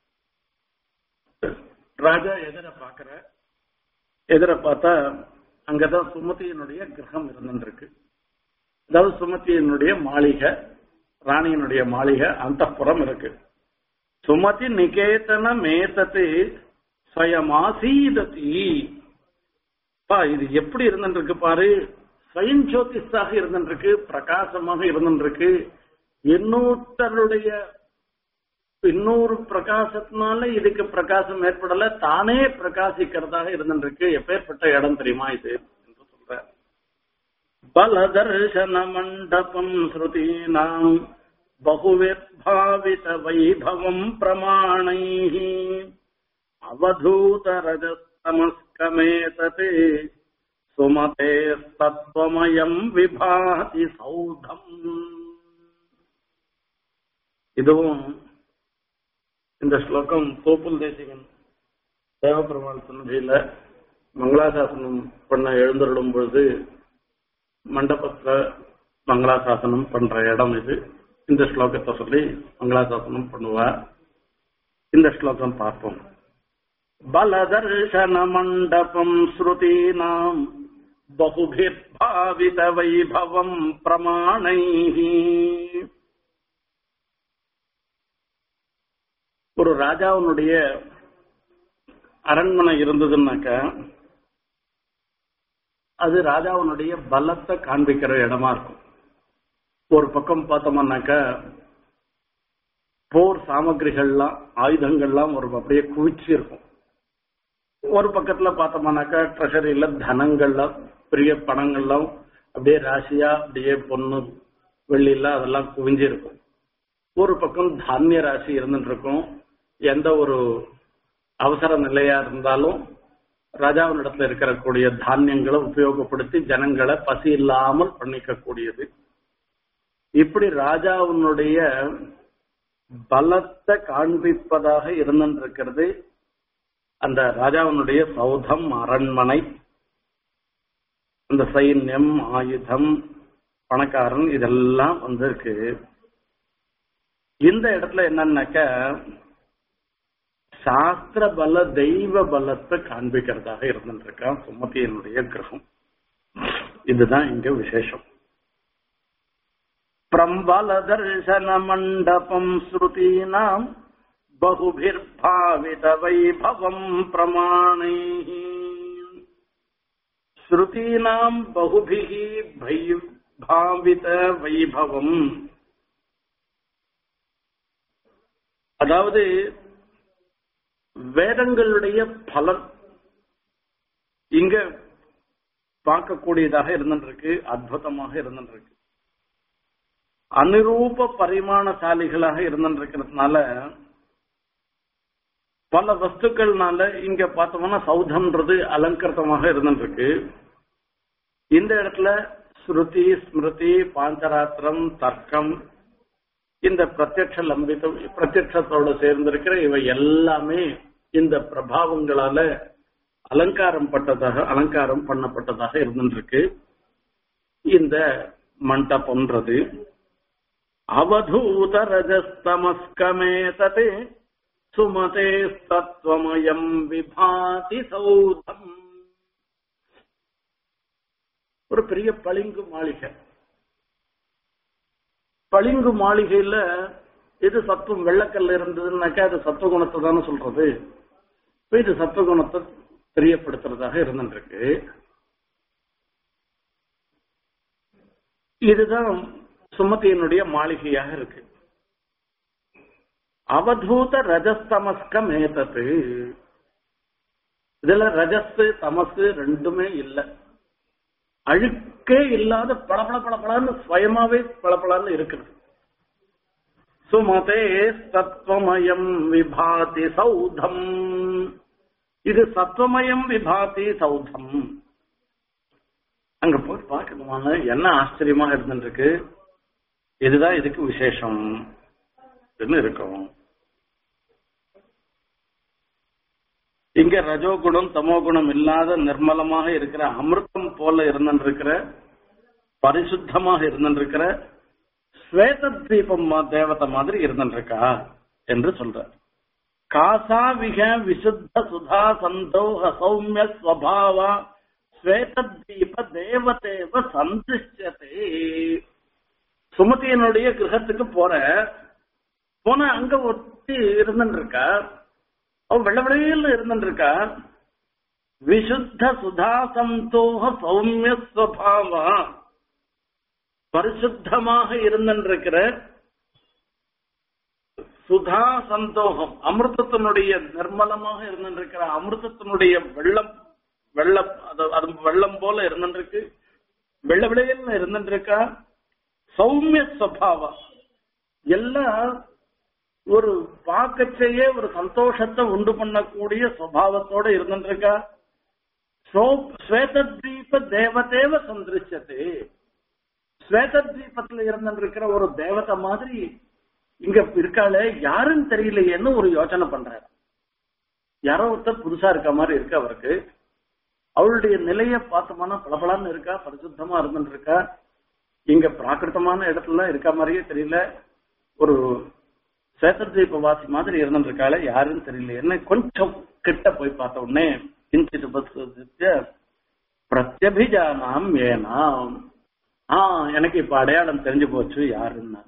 ராஜா எதிர பாக்குற எதிர பார்த்தா அங்கதான் சுமதியினுடைய கிரகம் இருந்துருக்கு அதாவது சுமதியினுடைய மாளிகை ராணியினுடைய மாளிகை அந்த புறம் இருக்கு சுமதி நிகேதன மேதத்து ஸ்வயமாசீததி பா இது எப்படி இருந்துருக்கு பாரு ஸ்வயம் ஜோதிஷாக இருந்துருக்கு பிரகாசமாக இருந்துருக்கு இன்னொருத்தருடைய இன்னொரு பிரகாசத்தினால இதுக்கு பிரகாசம் ஏற்படல தானே பிரகாசிக்கிறதாக இருந்துருக்கு எப்பேற்பட்ட இடம் தெரியுமா இது என்று சொல்ற बलदर्शनमण्डपम् श्रुतीनाम् बहुविर्भावितवैभवम् प्रमाणैः अवधूतरजस्तमस्कमेतते சுமதேஸ்தத்வமயம் விபாதி சௌதம் இதுவும் இந்த ஸ்லோகம் தோப்புல் தேசிகன் தேவபெருமாள் சன்னதியில மங்களாசாசனம் பண்ண எழுந்தருளும் பொழுது மண்டபத்துல மங்களாசாசனம் பண்ற இடம் இது இந்த ஸ்லோகத்தை சொல்லி மங்களாசாசனம் பண்ணுவார் இந்த ஸ்லோகம் பார்ப்போம் बलदर्शनमण्डपम् श्रुतीनाम् बहुभिर्भावितवैभवम् प्रमाणैः ஒரு ராஜாவினுடைய அரண்மனை இருந்ததுன்னாக்க அது ராஜாவினுடைய பலத்தை காண்பிக்கிற இடமா இருக்கும் ஒரு பக்கம் பார்த்தோம்னாக்க போர் சாமகிரிகள்லாம் ஆயுதங்கள்லாம் ஒரு அப்படியே குவிச்சு இருக்கும் ஒரு பக்கத்துல பார்த்தோம்னாக்கா ட்ரெஷரியில தனங்கள்லாம் பெரிய பணங்கள்லாம் அப்படியே ராசியா அப்படியே பொண்ணு வெள்ளிலாம் அதெல்லாம் குவிஞ்சிருக்கும் ஒரு பக்கம் தானிய ராசி இருந்துட்டு இருக்கும் எந்த ஒரு அவசர நிலையா இருந்தாலும் ராஜாவினிடத்துல இருக்கக்கூடிய தானியங்களை உபயோகப்படுத்தி ஜனங்களை பசி இல்லாமல் பண்ணிக்க கூடியது இப்படி ராஜாவினுடைய பலத்தை காண்பிப்பதாக இருந்திருக்கிறது அந்த ராஜாவினுடைய சௌதம் அரண்மனை அந்த சைன்யம் ஆயுதம் பணக்காரன் இதெல்லாம் வந்திருக்கு இந்த இடத்துல என்னன்னாக்க சாஸ்திர பல தெய்வ பலத்தை காண்பிக்கிறதாக இருந்துருக்கான் சுமதியினுடைய கிரகம் இதுதான் இங்க விசேஷம் பிரம்பல தர்சன மண்டபம் ஸ்ருதீனாம் बहुभिर्भावितवैभवम् प्रमाणैः श्रुतीनाम् बहुभिः भै भावितवैभवम् அதாவது வேதங்களுடைய பலன் இங்க பார்க்கக்கூடியதாக இருந்துருக்கு அற்புதமாக இருந்துருக்கு அனுரூப பரிமாணசாலிகளாக இருந்துருக்கிறதுனால பல வஸ்துக்கள்னால இங்க பார்த்தோம்னா சௌதம்ன்றது அலங்கிருத்தமாக இருந்துருக்கு இந்த இடத்துல ஸ்ருதி ஸ்மிருதி பாஞ்சராத்திரம் தர்க்கம் இந்த பிரத்யட்ச லம்பிதம் பிரத்யட்சத்தோட சேர்ந்திருக்கிற இவை எல்லாமே இந்த பிரபாவங்களால அலங்காரம் பட்டதாக அலங்காரம் பண்ணப்பட்டதாக இருந்துருக்கு இந்த மண்டபம்ன்றது அவதூத ரஜஸ்தமஸ்கமேதே சுமதே தத்துவமயம் விபாதி சௌதம் ஒரு பெரிய பளிங்கு மாளிகை பளிங்கு மாளிகையில எது சத்துவம் வெள்ளக்கல்ல இருந்ததுன்னாக்கா அது சத்துவகுணத்தை தானே சொல்றது இப்ப இது சத்துவகுணத்தை தெரியப்படுத்துறதாக இருந்துருக்கு இதுதான் சுமதியினுடைய மாளிகையாக இருக்கு அவதூத ரஜஸ்தமஸ்கம் ஏதது இதுல ரஜஸ் தமசு ரெண்டுமே இல்லை அழுக்கே இல்லாத பளபள பளபளன்னு சுயமாவே பளபளன்னு இருக்கிறது சுமதே சத்வமயம் விபாதி சௌதம் இது சத்வமயம் விபாதி சௌதம் அங்க போய் பார்க்கணுமான என்ன ஆச்சரியமா இருந்துருக்கு இதுதான் இதுக்கு விசேஷம் இருக்கும் இங்க ரஜோகுணம் தமோகுணம் இல்லாத நிர்மலமாக இருக்கிற அமிர்தம் போல இருந்திருக்கிற பரிசுத்தமாக இருந்திருக்கிற ஸ்வேத தீபம் தேவதை மாதிரி இருந்திருக்கா என்று சொல்றார் காசாவிக விசுத்த சுதா சந்தோக சௌமிய ஸ்வபாவா ஸ்வேத தீப தேவதேவ சந்திஷ்யதே சுமதியனுடைய கிரகத்துக்கு போற போன அங்க ஒட்டி இருந்துருக்கா அவன் வெள்ள வெளியில் இருந்துருக்கா விசுத்த சுதா சந்தோக சௌமிய ஸ்வபாவா பரிசுத்தமாக இருந்திருக்கிற சுதா சந்தோகம் அமிர்தத்தினுடைய நிர்மலமாக இருந்திருக்கிற அமிர்தத்தினுடைய வெள்ளம் வெள்ளம் அது அது வெள்ளம் போல இருந்திருக்கு வெள்ள விளையல்னு இருந்துட்டு இருக்கா சௌமிய சுவாவம் எல்லாம் ஒரு பார்க்கச்சேயே ஒரு சந்தோஷத்தை உண்டு பண்ணக்கூடிய சுவாவத்தோட இருந்துட்டு இருக்கா ஸ்வேதத்வீப தேவதேவ சந்திருச்சது ஸ்வேதத்வீபத்துல இருந்துட்டு இருக்கிற ஒரு தேவதை மாதிரி இங்க இருக்காளே யாருன்னு தெரியலையேன்னு ஒரு யோசனை பண்றாரு யாரோ ஒருத்தர் புதுசா இருக்க மாதிரி இருக்கு அவருக்கு அவளுடைய நிலைய பார்த்தோம்னா பளபளன்னு இருக்கா பரிசுத்தமா இருந்துட்டு இருக்கா இங்க பிராகிருத்தமான இடத்துல இருக்க மாதிரியே தெரியல ஒரு சேத்திரதீப வாசி மாதிரி இருந்துட்டு இருக்காளே யாருன்னு தெரியல என்ன கொஞ்சம் கிட்ட போய் பார்த்த உடனே கிஞ்சித் உபஸ்திய பிரத்யபிஜானாம் ஏனாம் ஆ எனக்கு இப்ப அடையாளம் தெரிஞ்சு போச்சு யாருன்னா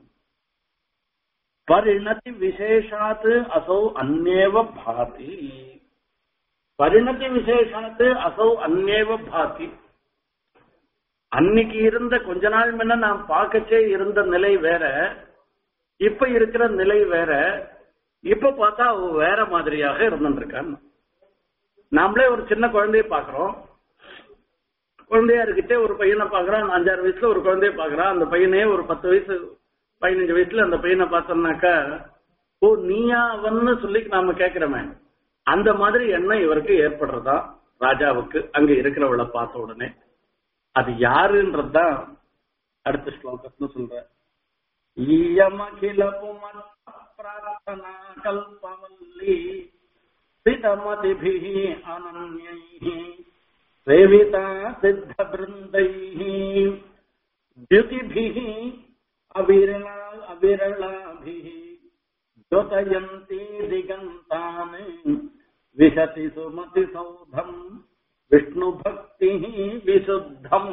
பரிணதி விசேஷாத் அசௌ அந்நேவ பாதி பரிணதி விசேஷாத் அசௌ அந்நேவ பாதி அன்னைக்கு இருந்த கொஞ்ச நாள் முன்ன நான் பார்க்கச்சே இருந்த நிலை வேற இப்ப இருக்கிற நிலை வேற இப்ப பார்த்தா அவ வேற மாதிரியாக இருந்துருக்கான்னு நாமளே ஒரு சின்ன குழந்தைய பாக்குறோம் குழந்தையா இருக்கிட்டே ஒரு பையனை பாக்குறான் அஞ்சாறு வயசுல ஒரு குழந்தைய பாக்குறான் அந்த பையனே ஒரு பத்து வயசு பதினஞ்சு வயசுல அந்த பையனை பார்த்தோம்னாக்கா ஓ நீயா அவன்னு சொல்லி நாம கேக்குறோமே அந்த மாதிரி எண்ணம் இவருக்கு ஏற்படுறதா ராஜாவுக்கு அங்க இருக்கிறவளை பார்த்த உடனே அது யாருன்றதுதான் அடுத்த ஸ்லோகத்துல சொல்ற ஈயமகில புமத் பிரார்த்தனா கல்பவல்லி சிதமதிபிः அனன்யைः சேவிதா சித்த பிருந்தைः द्युतिभिः अविरला अविरलाभिः द्योतयन्ती दिगन्तान् विशति सुमति सौधम् விஷ்ணுபக்திः விசுத்தம்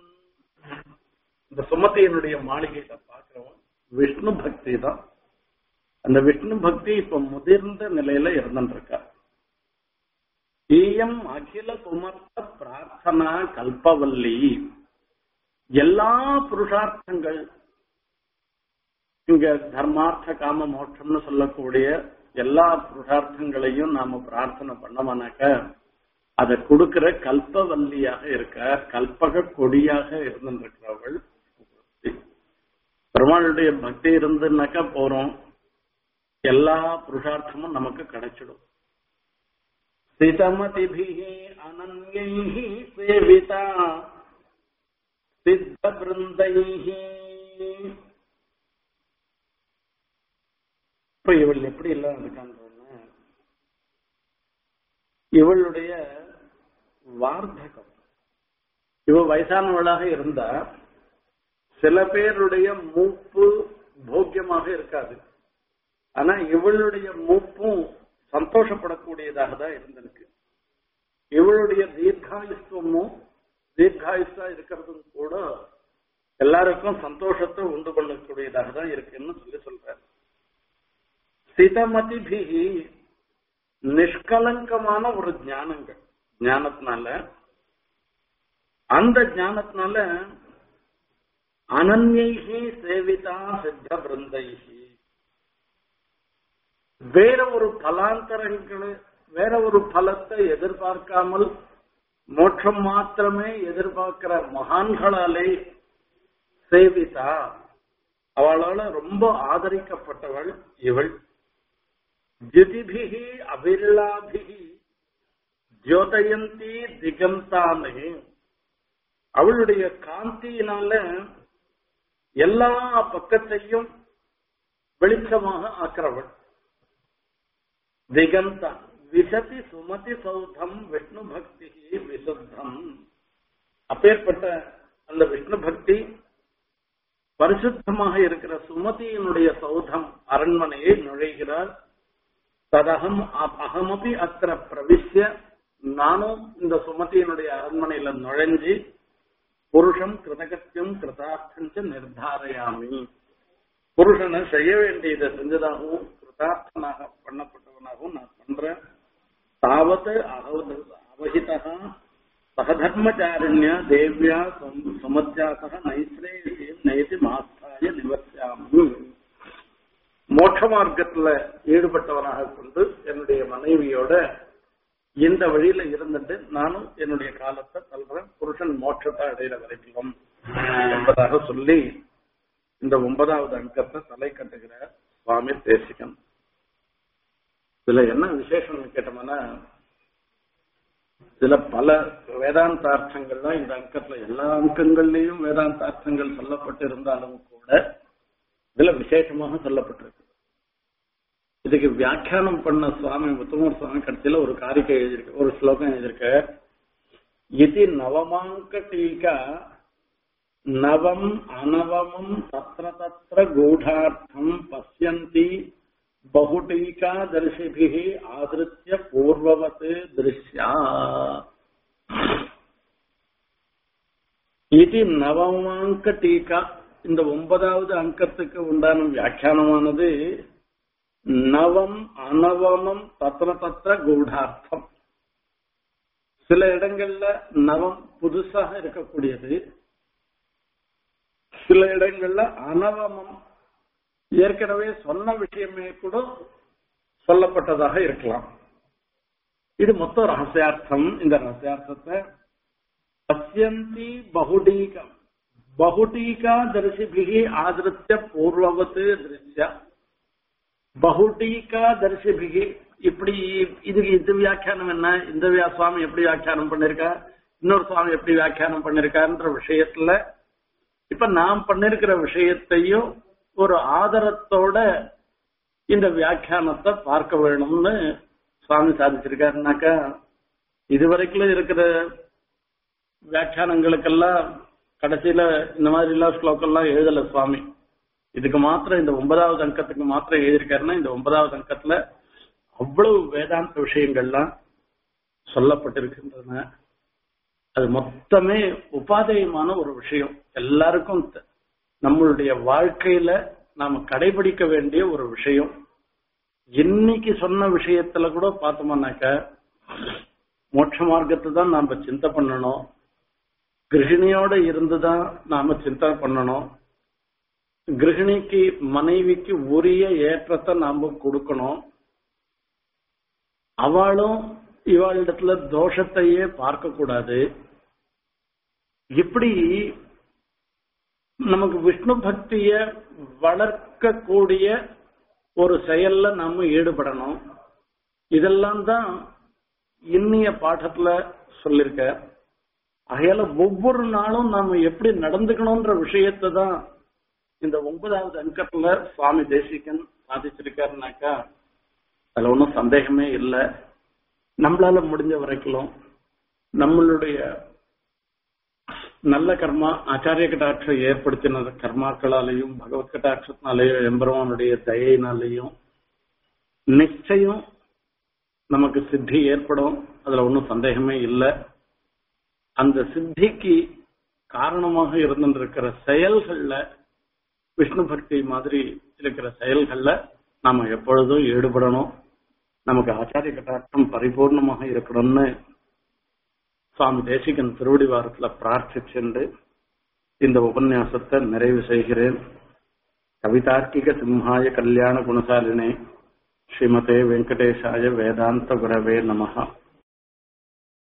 இந்த சுமதியினுடைய மாளிகையில பாக்குறோம் விஷ்ணு பக்தி தான் அந்த விஷ்ணு பக்தி இப்ப முதிர்ந்த நிலையில இருந்துருக்கா ஈயம் அகில குமர்த்த பிரார்த்தனா கல்பவல்லி எல்லா புருஷார்த்தங்கள் இங்க தர்மார்த்த காம மோட்சம்னு சொல்லக்கூடிய எல்லா புருஷார்த்தங்களையும் நாம பிரார்த்தனை பண்ணோம்னாக்க அதை கொடுக்கிற கல்பவல்லியாக இருக்க கல்பக கொடியாக இருந்திருக்கிறவள் பெருமாளுடைய பக்தி இருந்துனாக்கா போறோம் எல்லா புருஷார்த்தமும் நமக்கு கிடைச்சிடும் சிதமதிபிஹி அனன்யைஹி சேவிதா சித்த பிருந்தைஹி இப்ப இவள் எப்படி எல்லாம் இருக்கான்றன்னா இவளுடைய வார்த்தகம் இவ வயசானவளாக இருந்தா சில பேருடைய மூப்பு போக்கியமாக இருக்காது ஆனா இவளுடைய மூப்பும் சந்தோஷப்படக்கூடியதாக தான் இருந்திருக்கு இவளுடைய தீர்காயுஸ்வமும் தீர்காயுஷா இருக்கிறதும் கூட எல்லாருக்கும் சந்தோஷத்தை உண்டு பண்ணக்கூடியதாக தான் இருக்குன்னு சொல்லி சொல்றாரு சிதமதிபிகி நிஷ்கலங்கமான ஒரு ஞானங்கள் ஞானத்தினால அந்த ஞானத்தினால அனன்யைகி சேவிதா சித்த பிருந்தைகி வேற ஒரு பலாந்தரங்களை வேற ஒரு பலத்தை எதிர்பார்க்காமல் மோட்சம் மாத்திரமே எதிர்பார்க்கிற மகான்களாலே சேவிதா அவளால ரொம்ப ஆதரிக்கப்பட்டவள் இவள் திதிபிகி அபிரலாபிகி ஜோதயந்தி திகந்தானே அவளுடைய காந்தியினால எல்லா பக்கத்தையும் வெளிச்சமாக ஆக்கிறவள் திகந்தா விசதி சுமதி சௌதம் விஷ்ணு பக்தி விசுத்தம் அப்பேற்பட்ட அந்த விஷ்ணு பக்தி பரிசுத்தமாக இருக்கிற சுமதியினுடைய சௌதம் அரண்மனையை நுழைகிறார் ததகம் அகமபி அத்திர பிரவிஷ்ய நானும் இந்த சுமதியினுடைய அரண்மனையில நுழைஞ்சு புருஷம் கிருதகத்தியம் கிருதார்த்தஞ்ச நிர்தாரயாமி புருஷனை செய்ய வேண்டியதை செஞ்சதாகவும் கிருதார்த்தனாக பண்ணப்பட்டவனாகவும் நான் பண்றேன் தாவத் அவஹிதா சகதர்மச்சாரண்ய தேவ்யா சுமத்யா சக நைஸ்ரேயம் நயதி மாஸ்தாய நிவர்த்தியாமி மோட்ச மார்க்கத்துல ஈடுபட்டவனாக கொண்டு என்னுடைய மனைவியோட இந்த வழியில இருந்துட்டு நானும் என்னுடைய காலத்தை தள்ளுறேன் புருஷன் மோட்சத்தை அடையிற வரைக்கும் என்பதாக சொல்லி இந்த ஒன்பதாவது அங்கத்தை தலை கட்டுகிறார் சுவாமி தேசிகன் இதுல என்ன விசேஷம்னு கேட்டோம்னா இதுல பல வேதாந்தார்த்தங்கள்லாம் இந்த அங்கத்துல எல்லா அங்கங்கள்லயும் வேதாந்தார்த்தங்கள் சொல்லப்பட்டு இருந்தாலும் கூட இதுல விசேஷமாக சொல்லப்பட்டிருக்கு இதுக்கு வியாக்கியானம் பண்ண சுவாமி முத்துமூர் சுவாமி கடைசியில ஒரு காரிக்கை எழுதியிருக்க ஒரு ஸ்லோகம் எழுதியிருக்க இது நவமாங்க டீகா நவம் அனவமம் தத்ர தத்ர கூடார்த்தம் பசியந்தி பகுடீகா தரிசிபிகி ஆதிருத்திய பூர்வவத் திருஷ்யா இது நவமாங்க டீகா இந்த ஒன்பதாவது அங்கத்துக்கு உண்டான வியாக்கியானமானது நவம் அனவமம் தத்ர தத்ர கூடார்த்தம் சில இடங்கள்ல நவம் புதுசாக இருக்கக்கூடியது சில இடங்கள்ல அனவமம் ஏற்கனவே சொன்ன விஷயமே கூட சொல்லப்பட்டதாக இருக்கலாம் இது மொத்தம் ரகசியார்த்தம் இந்த ரகசியார்த்தத்தை பசியந்தி பகுடீகம் பகுடீகா தரிசிபிகி ஆதிருத்திய பூர்வவத்து திருஷ்யா பகுடீகா தரிசிபிகி இப்படி இதுக்கு இது வியாக்கியானம் என்ன இந்த வியா- சுவாமி எப்படி வியாக்கியானம் பண்ணிருக்கா இன்னொரு சுவாமி எப்படி வியாக்கியானம் பண்ணிருக்காருன்ற விஷயத்துல இப்ப நாம் பண்ணிருக்கிற விஷயத்தையும் ஒரு ஆதரத்தோட இந்த வியாக்கியானத்தை பார்க்க வேணும்னு சுவாமி சாதிச்சிருக்காருனாக்கா இதுவரைக்கும் இருக்கிற வியாக்கியானங்களுக்கெல்லாம் கடைசியில இந்த மாதிரி எல்லாம் ஸ்லோக்கம்லாம் எழுதல சுவாமி இதுக்கு மாத்திரம் இந்த ஒன்பதாவது அங்கத்துக்கு மாத்திரம் எழுதியிருக்காருன்னா இந்த ஒன்பதாவது அங்கத்துல அவ்வளவு வேதாந்த விஷயங்கள்லாம் சொல்லப்பட்டிருக்கின்றன அது மொத்தமே உபாதேயமான ஒரு விஷயம் எல்லாருக்கும் த- நம்மளுடைய வாழ்க்கையில நாம கடைபிடிக்க வேண்டிய ஒரு விஷயம் இன்னைக்கு சொன்ன விஷயத்துல கூட பார்த்தோம்னாக்க மோட்ச மார்க்கத்தை தான் நாம சிந்தை பண்ணணும் கிரகிணியோட இருந்துதான் நாம சிந்தனை பண்ணணும் கிரகிணிக்கு மனைவிக்கு உரிய ஏற்றத்தை நாம கொடுக்கணும் அவளும் இவாளிடத்துல தோஷத்தையே பார்க்க கூடாது இப்படி நமக்கு விஷ்ணு பக்திய வளர்க்கக்கூடிய ஒரு செயல்ல நாம ஈடுபடணும் இதெல்லாம் தான் இன்னிய பாடத்துல சொல்லிருக்க ஆகையால ஒவ்வொரு நாளும் நாம எப்படி நடந்துக்கணும்ன்ற விஷயத்தை தான் இந்த ஒன்பதாவது அங்கத்துல சுவாமி தேசிகன் சாதிச்சிருக்காருனாக்கா அதுல ஒன்றும் சந்தேகமே இல்லை நம்மளால முடிஞ்ச வரைக்கும் நம்மளுடைய நல்ல கர்மா ஆச்சாரிய கட்டாட்சம் ஏற்படுத்தின கர்மாக்களாலையும் பகவத் கட்டாட்சத்தினாலேயும் எம்பெருமானுடைய தயையினாலேயும் நிச்சயம் நமக்கு சித்தி ஏற்படும் அதுல ஒன்றும் சந்தேகமே இல்லை அந்த சித்திக்கு காரணமாக இருந்திருக்கிற செயல்கள்ல விஷ்ணு பக்தி மாதிரி இருக்கிற செயல்கள்ல நாம எப்பொழுதும் ஈடுபடணும் நமக்கு ஆச்சாரிய கட்டாட்சம் பரிபூர்ணமாக இருக்கணும்னு சுவாமி தேசிகன் திருவடி வாரத்துல பிரார்த்திச்சென்று இந்த உபன்யாசத்தை நிறைவு செய்கிறேன் கவிதார்க்கிக சிம்ஹாய கல்யாண குணசாலினே ஸ்ரீமதே வெங்கடேஷாய வேதாந்த குரவே நமஹ